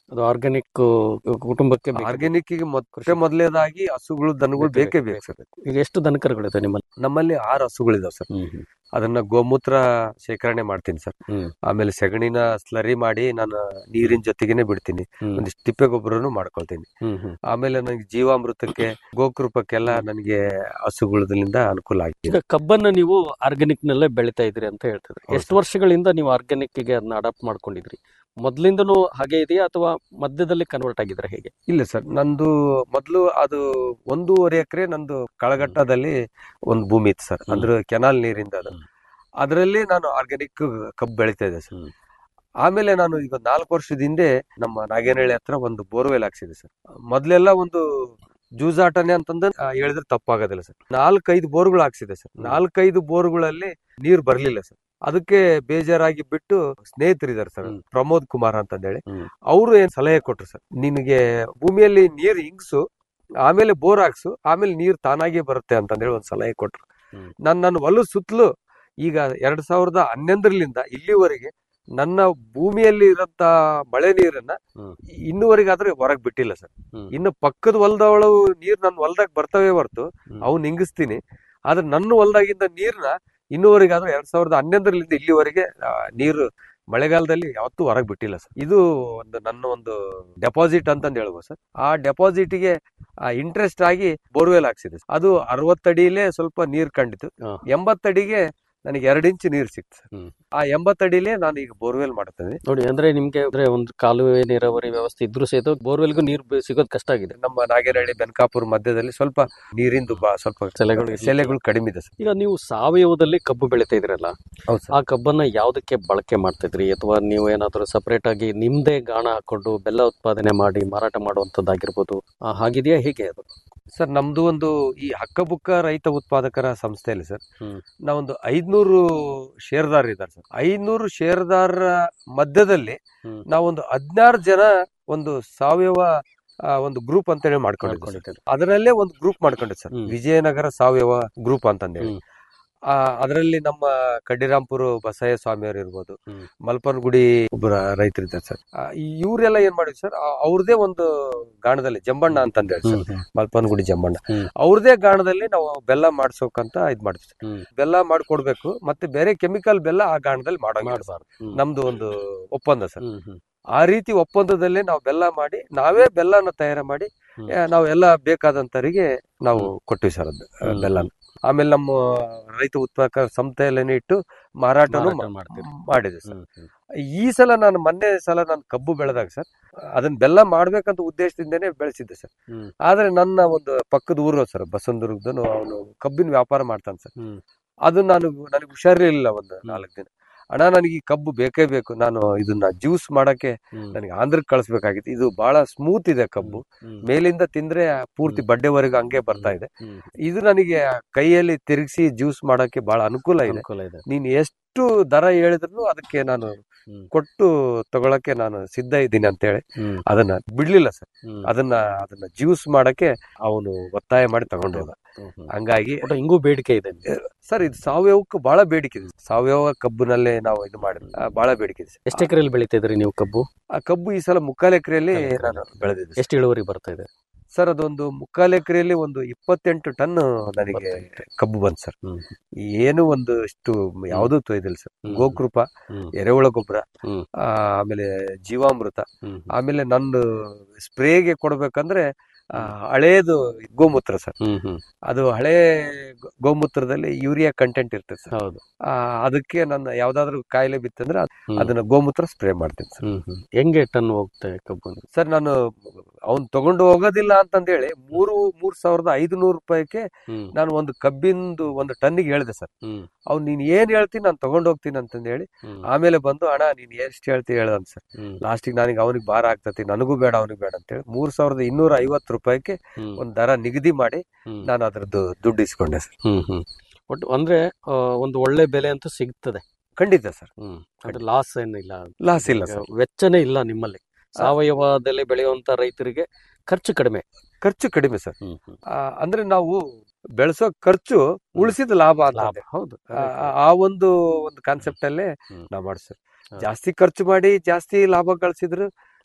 Speaker 2: ಅದು ಆರ್ಗ್ಯಾನಿಕ್ ಕುಟುಂಬಕ್ಕೆ ಬೇಕಾದ-
Speaker 1: ಆರ್ಗ್ಯಾನಿಕ್ ಗೆ ಮೊಟ್ಟೆ
Speaker 2: ಕೃಷಿ.
Speaker 1: ಮೊದಲೇದಾಗಿ ಹಸುಗಳು ದನಗಳು ಬೇಕೇ ಬೇಕು ಸರ್
Speaker 2: ಈಗ ಎಷ್ಟು ದನಕರುಗಳಿದೆ ನಿಮ್ಮಲ್ಲಿ
Speaker 1: ನಮ್ಮಲ್ಲಿ ಆರು ಹಸುಗಳಿದಾವೆ ಸರ್
Speaker 2: ಹ್ಮ್ ಹ್ಮ್.
Speaker 1: ಅದನ್ನ ಗೋಮೂತ್ರ ಶೇಖರಣೆ ಮಾಡ್ತೀನಿ ಸರ್
Speaker 2: ಹ್ಮ್.
Speaker 1: ಆಮೇಲೆ ಸೆಗಣಿನ ಸ್ಲರಿ ಮಾಡಿ ನಾನು ನೀರಿನ ಜೊತೆಗೇನೆ ಬಿಡ್ತೀನಿ
Speaker 2: ಹ್ಮ್.
Speaker 1: ಒಂದಿಷ್ಟು ತಿಪ್ಪೆ ಗೊಬ್ಬರನು ಮಾಡ್ಕೊಳ್ತೀನಿ
Speaker 2: ಹ್ಮ್ ಹ್ಮ್.
Speaker 1: ಆಮೇಲೆ ನನಗೆ ಜೀವಾಮೃತಕ್ಕೆ ಗೋಕೃಪಕ್ಕೆಲ್ಲ ನನಗೆ ಹಸುಗಳಿಂದ ಅನುಕೂಲ ಆಗಿದೆ
Speaker 2: ಈಗ ಕಬ್ಬನ್ನ ನೀವು ಆರ್ಗ್ಯಾನಿಕ್ ನಲ್ಲೇ ಬೆಳಿತಾ ಇದ್ರಿ ಅಂತ ಹೇಳ್ತಿದ್ರಿ
Speaker 1: ಹೌದು
Speaker 2: ಎಷ್ಟು ವರ್ಷಗಳಿಂದ ನೀವು ಆರ್ಗ್ಯಾನಿಕ್ ಗೆ ಅದನ್ನ ಅಡಾಪ್ಟ್ ಮಾಡ್ಕೊಂಡಿದ್ರಿ ಮೊದ್ಲಿಂದನೂ ಹಾಗೆ ಇದೆಯಾ ಅಥವಾ ಮಧ್ಯದಲ್ಲಿ ಕನ್ವರ್ಟ್ ಆಗಿದ್ರೆ ಹೇಗೆ
Speaker 1: ಇಲ್ಲ ಸರ್ ನಂದು ಮೊದಲು ಅದು ಒಂದೂವರೆ ಎಕರೆ ನಂದು ಕಳಘಟ್ಟದಲ್ಲಿ ಒಂದು ಭೂಮಿ ಇತ್ತು ಸರ್
Speaker 2: ಹ್ಮ್.
Speaker 1: ಅಂದ್ರೆ ಕೆನಾಲ್ ನೀರಿಂದ ಅದು
Speaker 2: ಹ್ಮ್.
Speaker 1: ಅದರಲ್ಲಿ ನಾನು ಆರ್ಗ್ಯಾನಿಕ್ ಕಬ್ಬು ಬೆಳಿತಾ ಇದ್ದೆ ಸರ್
Speaker 2: ಹ್ಮ್.
Speaker 1: ಆಮೇಲೆ ನಾನು ಈಗ ನಾಲ್ಕು ವರ್ಷದ ಹಿಂದೆ ನಮ್ಮ ನಾಗೇನಹಳ್ಳಿ ಹತ್ರ ಒಂದು ಬೋರ್ವೆಲ್ ಹಾಕ್ಸಿದೆ ಸರ್ ಮೊದ್ಲೆಲ್ಲ ಒಂದು ಜೂಜಾಟನೆ ಅಂತಂದು ಆ, ಹೇಳಿದ್ರೆ ತಪ್ಪಾಗೋದಿಲ್ಲ ಸರ್ ನಾಲ್ಕೈದು ಬೋರ್ಗಳು ಹಾಕ್ಸಿದೆ ಸರ್
Speaker 2: ಹ್ಮ್.
Speaker 1: ನಾಲ್ಕೈದು ಬೋರ್ಗಳಲ್ಲಿ ನೀರು ಬರ್ಲಿಲ್ಲ ಸರ್ ಅದಕ್ಕೆ ಬೇಜಾರಾಗಿ ಬಿಟ್ಟು ಸ್ನೇಹಿತರಿದ್ದಾರೆ ಸರ್
Speaker 2: ಹ್ಮ್.
Speaker 1: ಪ್ರಮೋದ್ ಕುಮಾರ್ ಅಂತಂದೇಳಿ
Speaker 2: ಹ್ಮ್.
Speaker 1: ಅವರು ಏನ್ ಸಲಹೆ ಕೊಟ್ರು ಸರ್ ನಿನಗೆ ಭೂಮಿಯಲ್ಲಿ ನೀರು ಹಿಂಗ್ಸು ಆಮೇಲೆ ಬೋರ್ ಹಾಕ್ಸು ಆಮೇಲೆ ನೀರು ತಾನಾಗೆ ಬರುತ್ತೆ ಅಂತಂದೇಳಿ ಒಂದು ಸಲಹೆ ಕೊಟ್ರು
Speaker 2: ಹ್ಮ್.
Speaker 1: ನನ್ನ ನನ್ನ ಹೊಲ ಸುತ್ತಲೂ ಈಗ ಎರಡ್ ಸಾವಿರದ ಹನ್ನೊಂದರಲಿಂದ ಇಲ್ಲಿವರೆಗೆ ನನ್ನ ಭೂಮಿಯಲ್ಲಿ ಇರಂತ ಮಳೆ ನೀರನ್ನ
Speaker 2: ಹ್ಮ್.
Speaker 1: ಇನ್ನುವರೆಗಾದ್ರೆ ಹೊರಗ್ ಬಿಟ್ಟಿಲ್ಲ ಸರ್
Speaker 2: ಹ್ಮ್.
Speaker 1: ಇನ್ನು ಪಕ್ಕದ ಹೊಲದವಳು ನೀರ್ ನನ್ನ ಹೊಲದಾಗ ಬರ್ತವೆ ಹೊರತು
Speaker 2: ಹ್ಮ್.
Speaker 1: ಅವ್ನು ಹಿಂಗಿಸ್ತೀನಿ ಆದ್ರೆ ನನ್ನ ಹೊಲದಾಗಿಂದ ನೀರ್ನ ಇನ್ನುವರೆಗಾದ್ರೆ ಎರಡ್ ಸಾವಿರದ ಹನ್ನೊಂದರಲಿಂದ ಇಲ್ಲಿವರೆಗೆ ಆ, ನೀರು ಮಳೆಗಾಲದಲ್ಲಿ ಯಾವತ್ತೂ ಹೊರಗ್ ಬಿಟ್ಟಿಲ್ಲ ಸರ್ ಇದು ಒಂದು ನನ್ನ ಒಂದು ಡೆಪಾಸಿಟ್ ಅಂತಂದು ಹೇಳ್ಬೋದು ಸರ್ ಆ ಡೆಪಾಸಿಟ್ಗೆ ಇಂಟ್ರೆಸ್ಟ್ ಆಗಿ ಬೋರ್ವೆಲ್ ಹಾಕ್ಸಿದೆ sir. ಅದು ಅರವತ್ತಡಿಲೇ ಸ್ವಲ್ಪ ನೀರ್ ಕಂಡಿತು
Speaker 2: ಹಾ.
Speaker 1: ಎಂಬತ್ತಡಿಗೆ ನನಗೆ ಎರಡು ಇಂಚ್ ನೀರು ಸಿಕ್ತು ಸರ್
Speaker 2: ಹ್ಮ್.
Speaker 1: ಆ ಎಂಬತ್ತಡಿಲೇ ನಾನು ಈಗ ಬೋರ್ವೆಲ್ ಮಾಡ್ತೇನೆ
Speaker 2: ನೋಡಿ ಅಂದ್ರೆ ನಿಮ್ಗೆ ಅಂದ್ರೆ ಒಂದು ಕಾಲುವೆ ನೀರಾವರಿ ವ್ಯವಸ್ಥೆ ಇದ್ರೂ ಸಹಿತ ಬೋರ್ವೆಲ್ಗೂ ನೀರು ಬೆ- ಸಿಗೋದು ಕಷ್ಟ ಆಗಿದೆ
Speaker 1: ನಮ್ಮ ನಾಗೇನಹಳ್ಳಿ ಬೆನಕಾಪುರ ಮಧ್ಯದಲ್ಲಿ ಸ್ವಲ್ಪ ನೀರಿಂದು ಬಾ ಸ್ವಲ್ಪ
Speaker 2: ಸೆಲೆಗಳು ಇರ್ಲಿಕ್ಕೆ-
Speaker 1: ಸೆಲೆಗಳು ಕಡಿಮೆ ಇದೆ ಸರ್
Speaker 2: ಈಗ ನೀವು ಸಾವಯವದಲ್ಲಿ ಕಬ್ಬು ಬೆಳಿತಾ ಇದ್ರಲ್ಲ
Speaker 1: ಹೌದು ಸರ್
Speaker 2: ಆ ಕಬ್ಬನ್ನ ಯಾವ್ದಕ್ಕೆ ಬಳಕೆ ಮಾಡ್ತಾ ಇದ್ರಿ ಅಥವಾ ನೀವು ಏನಾದ್ರು ಸಪರೇಟ್ ಆಗಿ ನಿಮ್ದೇ ಗಾಣ ಹಾಕೊಂಡು ಬೆಲ್ಲ ಉತ್ಪಾದನೆ ಮಾಡಿ ಮಾರಾಟ ಮಾಡುವಂತದ್ದಾಗಿರ್ಬೋದು ಆ, ಹಾಗಿದೆಯಾ ಹೇಗೆ ಅದು
Speaker 1: ಸರ್ ನಮ್ದು ಒಂದು ಈ ಹಕ್ಕಬುಕ್ಕ ರೈತ ಉತ್ಪಾದಕರ ಸಂಸ್ಥೆಯಲ್ಲಿ ಸರ್
Speaker 2: ಹ್ಮ್.
Speaker 1: ನಾವೊಂದು ಐದ್ನೂರು ಷೇರ್ದಾರ್ ಇದ್ದಾರೆ ಸರ್ ಐದ್ನೂರು ಷೇರ್ದಾರರ ಮಧ್ಯದಲ್ಲಿ
Speaker 2: ಹ್ಮ್.
Speaker 1: ನಾವೊಂದು ಹದಿನಾರು ಜನ ಒಂದು ಸಾವಯವ ಆ, ಒಂದು ಗ್ರೂಪ್ ಅಂತೇಳಿ ಮಾಡ್ಕೊಂಡಿದ್ವಿ ಸರ್.
Speaker 2: ಮಾಡ್ಕೊಂಡಿದ್ದೀರಿ.
Speaker 1: ಅದರಲ್ಲೇ ಒಂದು ಗ್ರೂಪ್ ಮಾಡ್ಕೊಂಡಿದ್ದೆ ಸರ್
Speaker 2: ಹ್ಮ್.
Speaker 1: ವಿಜಯನಗರ ಸಾವಯವ ಗ್ರೂಪ್ ಅಂತಂದೇಳಿ
Speaker 2: ಹ್ಮ್.
Speaker 1: ಆ ಅದರಲ್ಲಿ ನಮ್ಮ ಕಡ್ಡಿರಾಂಪುರ ಬಸಯ್ಯ ಸ್ವಾಮಿಯವರು ಇರ್ಬೋದು
Speaker 2: ಹ್ಮ್.
Speaker 1: ಮಲ್ಪನಗುಡಿ ಒಬ್ಬರ ರೈತರಿದ್ದಾರೆ ಸರ್ ಆ, ಇವರೆಲ್ಲ ಏನ್ ಮಾಡಿದ್ರು ಸರ್ ಆ- ಅವ್ರದೇ ಒಂದು ಗಾಣದಲ್ಲಿ ಜಂಬಣ್ಣ ಅಂತಂದೇಳಿ ಸರ್
Speaker 2: ಹ್ಮ್, ಹ್ಮ್,
Speaker 1: ಮಲ್ಪನಗುಡಿ ಜಂಬಣ್ಣ
Speaker 2: ಹ್ಮ್.
Speaker 1: ಅವ್ರದೇ ಗಾಣದಲ್ಲಿ ನಾವು ಬೆಲ್ಲ ಮಾಡ್ಸೋಕಂತ ಇದ್ ಮಾಡ್ತೀವಿ
Speaker 2: ಹ್ಮ್.
Speaker 1: ಬೆಲ್ಲ ಮಾಡ್ಕೊಡ್ಬೇಕು ಮತ್ತೆ ಬೇರೆ ಕೆಮಿಕಲ್ ಬೆಲ್ಲ ಆ ಗಾಣದಲ್ಲಿ ಮಾಡೋ
Speaker 2: ಮಾಡ್ಬಾರ್ದು. ಹ್ಮ್.
Speaker 1: ನಮ್ದು ಒಂದು ಒಪ್ಪಂದ ಸರ್
Speaker 2: ಹ್ಮ್, ಹ್ಮ್,
Speaker 1: ಆ ರೀತಿ ಒಪ್ಪಂದದಲ್ಲಿ ನಾವು ಬೆಲ್ಲ ಮಾಡಿ ನಾವೇ ಬೆಲ್ಲನ ತಯಾರು ಮಾಡಿ
Speaker 2: ಹ್ಮ್.
Speaker 1: ಆ, ನಾವು ಎಲ್ಲ ಬೇಕಾದಂತರಿಗೆ ನಾವು ಕೊಟ್ಟಿವಿ ಸರ್ ಅದು ಆ,
Speaker 2: ಹ್ಮ್.
Speaker 1: ಬೆಲ್ಲನ ಆಮೇಲೆ ನಮ್ಮ ರೈತ ಉತ್ಪಾದಕ ಸಂಸ್ಥೆಯಲ್ಲೇನೆ ಇಟ್ಟು ಮಾರಾಟನು
Speaker 2: ಮಾರಾಟ ಮಾಡ್ತೀರಿ.
Speaker 1: ಮಾಡಿದೆ ಸರ್
Speaker 2: ಹ್ಮ್, ಹ್ಮ್.
Speaker 1: ಈ ಸಲ ನಾನು ಮೊನ್ನೆ ಸಲ ನಾನು ಕಬ್ಬು ಬೆಳೆದಾಗ ಸರ್ ಅದನ್ನ ಬೆಲ್ಲ ಮಾಡ್ಬೇಕಂತ ಉದ್ದೇಶದಿಂದನೇ ಬೆಳೆಸಿದ್ದೆ ಸರ್
Speaker 2: ಹ್ಮ್.
Speaker 1: ಆದ್ರೆ ನನ್ನ ಒಂದು ಪಕ್ಕದ ಊರು ಸರ್ ಬಸವನದುರ್ಗದನು ಅವನು ಕಬ್ಬಿನ ವ್ಯಾಪಾರ ಮಾಡ್ತಾನೆ ಸರ್
Speaker 2: ಹ್ಮ್.
Speaker 1: ಅದು ನಾನು ನನಗೆ ಹುಷಾರಿರ್ಲಿಲ್ಲ ಒಂದು ನಾಲ್ಕು ದಿನ ಅಣ್ಣ ನನಗೆ ಈ ಕಬ್ಬು ಬೇಕೇ ಬೇಕು ನಾನು ಇದನ್ನ ಜ್ಯೂಸ್ ಮಾಡಕ್ಕೆ
Speaker 2: ಹ್ಮ್.
Speaker 1: ನನಗೆ ಆಂಧ್ರಕ್ಕೆ ಕಳಿಸ್ಬೇಕಾಗಿತ್ತು ಇದು ಬಹಳ ಸ್ಮೂತ್ ಇದೆ ಕಬ್ಬು
Speaker 2: ಹ್ಮ್.
Speaker 1: ಮೇಲಿಂದ ತಿಂದ್ರೆ ಪೂರ್ತಿ
Speaker 2: ಹ್ಮ್.
Speaker 1: ಬಡ್ಡೆವರೆಗೂ ಹಂಗೆ ಬರ್ತಾ ಇದೆ
Speaker 2: ಹ್ಮ್.
Speaker 1: ಇದು ನನಗೆ ಕೈಯಲ್ಲಿ ತಿರುಗಿಸಿ ಜ್ಯೂಸ್ ಮಾಡಕ್ಕೆ ಬಹಳ ಅನುಕೂಲ ಇದೆ
Speaker 2: ಅನುಕೂಲ ಇದೆ
Speaker 1: ನೀನ್ ಎಷ್ಟು ದರ ಹೇಳಿದ್ರು ಅದಕ್ಕೆ ನಾನು
Speaker 2: ಹ್ಮ್.
Speaker 1: ಕೊಟ್ಟು ತಗೊಳಕ್ಕೆ ನಾನು ಸಿದ್ಧ ಇದ್ದೀನಿ ಅಂತೇಳಿ
Speaker 2: ಹ್ಮ್.
Speaker 1: ಅದನ್ನ ಬಿಡ್ಲಿಲ್ಲ ಸರ್
Speaker 2: ಹ್ಮ್.
Speaker 1: ಅದನ್ನ ಅದನ್ನ ಜ್ಯೂಸ್ ಮಾಡಕ್ಕೆ ಅವನು ಒತ್ತಾಯ ಮಾಡಿ ತಗೊಂಡು ಹೋದ
Speaker 2: ಹ್ಮ್, ಹ್ಮ್.
Speaker 1: ಹಂಗಾಗಿ
Speaker 2: ಒಟ್ಟು ಹಿಂಗೂ ಬೇಡಿಕೆ ಇದೆ ನಿಮ್ಗೆ.
Speaker 1: ಸರ್ ಇದು ಸಾವಯವಕ್ಕೆ ಬಹಳ ಬೇಡಿಕೆ ಇದೆ ಸಾವಯವ ಕಬ್ಬಿನಲ್ಲೇ ನಾವು ಇದು ಮಾಡಿದ್ವಿ ಆ, ಬಹಳ ಬೇಡಿಕೆ ಇದೆ
Speaker 2: ಎಷ್ಟು ಎಕರೆಯಲ್ಲಿ ಬೆಳಿತಾ ಇದ್ರಿ ನೀವು ಕಬ್ಬು
Speaker 1: ಆ ಕಬ್ಬು ಈ ಸಲ ಮುಕ್ಕಾಲು ಎಕರೆಯಲ್ಲಿ
Speaker 2: ಮುಕ್ಕಾಲು ಎಕ್ರೆಯಲ್ಲಿ.
Speaker 1: ನಾನು ಬೆಳೆದಿದ್ದೆ ಸರ್.
Speaker 2: ಎಷ್ಟು ಇಳುವರಿ ಬರ್ತಾ ಇದೆ
Speaker 1: ಸರ್ ಅದೊಂದು ಮುಕ್ಕಾಲು ಎಕರೆಯಲ್ಲಿ ಒಂದು ಇಪ್ಪತ್ತೆಂಟು ಟನ್ ನನಗೆ
Speaker 2: ಬರ್ತಾ ಇದೆ.
Speaker 1: ಕಬ್ಬು ಬಂತು ಸರ್
Speaker 2: ಹ್ಮ್.
Speaker 1: ಏನು ಒಂದು ಇಷ್ಟು ಯಾವ್ದು ತೊಯ್ದಿಲ್ಲ ಸರ್
Speaker 2: ಹ್ಮ್.
Speaker 1: ಗೋಕೃಪ
Speaker 2: ಹ್ಮ್.
Speaker 1: ಎರೆಹುಳ ಗೊಬ್ಬರ
Speaker 2: ಹ್ಮ್.
Speaker 1: ಆಮೇಲೆ ಜೀವಾಮೃತ
Speaker 2: ಹ್ಮ್.
Speaker 1: ಆಮೇಲೆ ನಂದು ಸ್ಪ್ರೇಗೆ ಕೊಡ್ಬೇಕಂದ್ರೆ ಆ, ಹಳೇದು ಗೋಮೂತ್ರ ಸರ್
Speaker 2: ಹ್ಮ್ ಹ್ಮ್
Speaker 1: ಅದು ಹಳೆ ಗೋ- ಗೋಮೂತ್ರದಲ್ಲಿ ಯೂರಿಯಾ ಕಂಟೆಂಟ್ ಇರ್ತದೆ ಸರ್
Speaker 2: ಹೌದು
Speaker 1: ಆ, ಅದಕ್ಕೆ ನನ್ನ ಯಾವ್ದಾದ್ರು ಕಾಯಿಲೆ ಬಿತ್ತಂದ್ರೆ ಅದ್-
Speaker 2: ಹ್ಮ್.
Speaker 1: ಅದನ್ನ ಗೋಮೂತ್ರ ಸ್ಪ್ರೇ ಮಾಡ್ತೀನಿ ಸರ್
Speaker 2: ಹ್ಮ್ ಹ್ಮ್ ಹೆಂಗೆ ಟನ್ ಹೋಗ್ತದೆ ಕಬ್ಬು
Speaker 1: ಸರ್ ನಾನು ಅವ್ನ್ ತಗೊಂಡು ಹೋಗೋದಿಲ್ಲ ಅಂತಂದೇಳಿ ಮೂರು ಮೂರ್ ಸಾವಿರದ ಐದುನೂರು ರೂಪಾಯಿಗೆ
Speaker 2: ಹ್ಮ್
Speaker 1: ನಾನು ಒಂದು ಕಬ್ಬಿಂದು ಒಂದು ಟನ್ನಿಗೆ ಹೇಳಿದೆ ಸರ್
Speaker 2: ಹ್ಮ್
Speaker 1: ಅವ್ನು ನೀನ್ ಏನ್ ಹೇಳ್ತೀನಿ ನಾನು ತಗೊಂಡು ಹೋಗ್ತೀನಿ ಅಂತಂದೇಳಿ
Speaker 2: ಹ್ಮ್
Speaker 1: ಆಮೇಲೆ ಬಂದು ಅಣ್ಣ ನೀನ್ ಎಷ್ಟು ಹೇಳ್ತಿ ಹೇಳ್ದಂತ ಸರ್
Speaker 2: ಹ್ಮ್
Speaker 1: ಲಾಸ್ಟಿಗೆ ನನಗೆ ಅವನಿಗೆ ಭಾರ ಆಗ್ತತಿ ನನಗೂ ಬೇಡ ಅವನಿಗೆ ಬೇಡ ಅಂತೇಳಿ ಮೂರ್ ಸಾವಿರದ ಇನ್ನೂರ ಐವತ್ತು ರೂಪಾಯಿಗೆ
Speaker 2: ಹ್ಮ್
Speaker 1: ಒಂದ್ ದರ ನಿಗದಿ ಮಾಡಿ
Speaker 2: ಹ್ಮ್
Speaker 1: ನಾನು ಅದ್ರದ್ದು ದುಡ್ಡು ಇಸ್ಕೊಂಡೆ ಸರ್
Speaker 2: ಹ್ಮ್ ಹ್ಮ್ ಒಟ್ಟು ಅಂದ್ರೆ ಆ, ಒಂದು ಒಳ್ಳೆ ಬೆಲೆ ಅಂತೂ ಸಿಗ್ತದೆ
Speaker 1: ಖಂಡಿತ ಸರ್
Speaker 2: ಹ್ಮ್ ಅದು ಲಾಸ್ ಏನಿಲ್ಲ
Speaker 1: ಲಾಸ್ ಇಲ್ಲ
Speaker 2: ಈಗ
Speaker 1: ಸರ್
Speaker 2: ವೆಚ್ಚನೇ ಇಲ್ಲ ನಿಮ್ಮಲ್ಲಿ ಸಾವಯವದಲ್ಲಿ ಬೆಳೆಯುವಂತ ರೈತರಿಗೆ ಖರ್ಚು ಕಡಿಮೆ
Speaker 1: ಖರ್ಚು ಕಡಿಮೆ ಸರ್
Speaker 2: ಹ್ಮ್ ಹ್ಮ್
Speaker 1: ಆ, ಅಂದ್ರೆ ನಾವು ಬೆಳೆಸೋ ಖರ್ಚು ಉಳಿಸಿದ ಲಾಭ ಅಂತ
Speaker 2: ಲಾಭ ಹೌದು
Speaker 1: ಆ ಆ ಒಂದು ಒಂದು ಕಾನ್ಸೆಪ್ಟ್ ಅಲ್ಲೇ
Speaker 2: ಹ್ಮ್.
Speaker 1: ನಾವು ಮಾಡಿ ಸರ್
Speaker 2: ಹಾ.
Speaker 1: ಜಾಸ್ತಿ ಖರ್ಚು ಮಾಡಿ ಜಾಸ್ತಿ ಲಾಭ ಗಳಿಸಿದ್ರು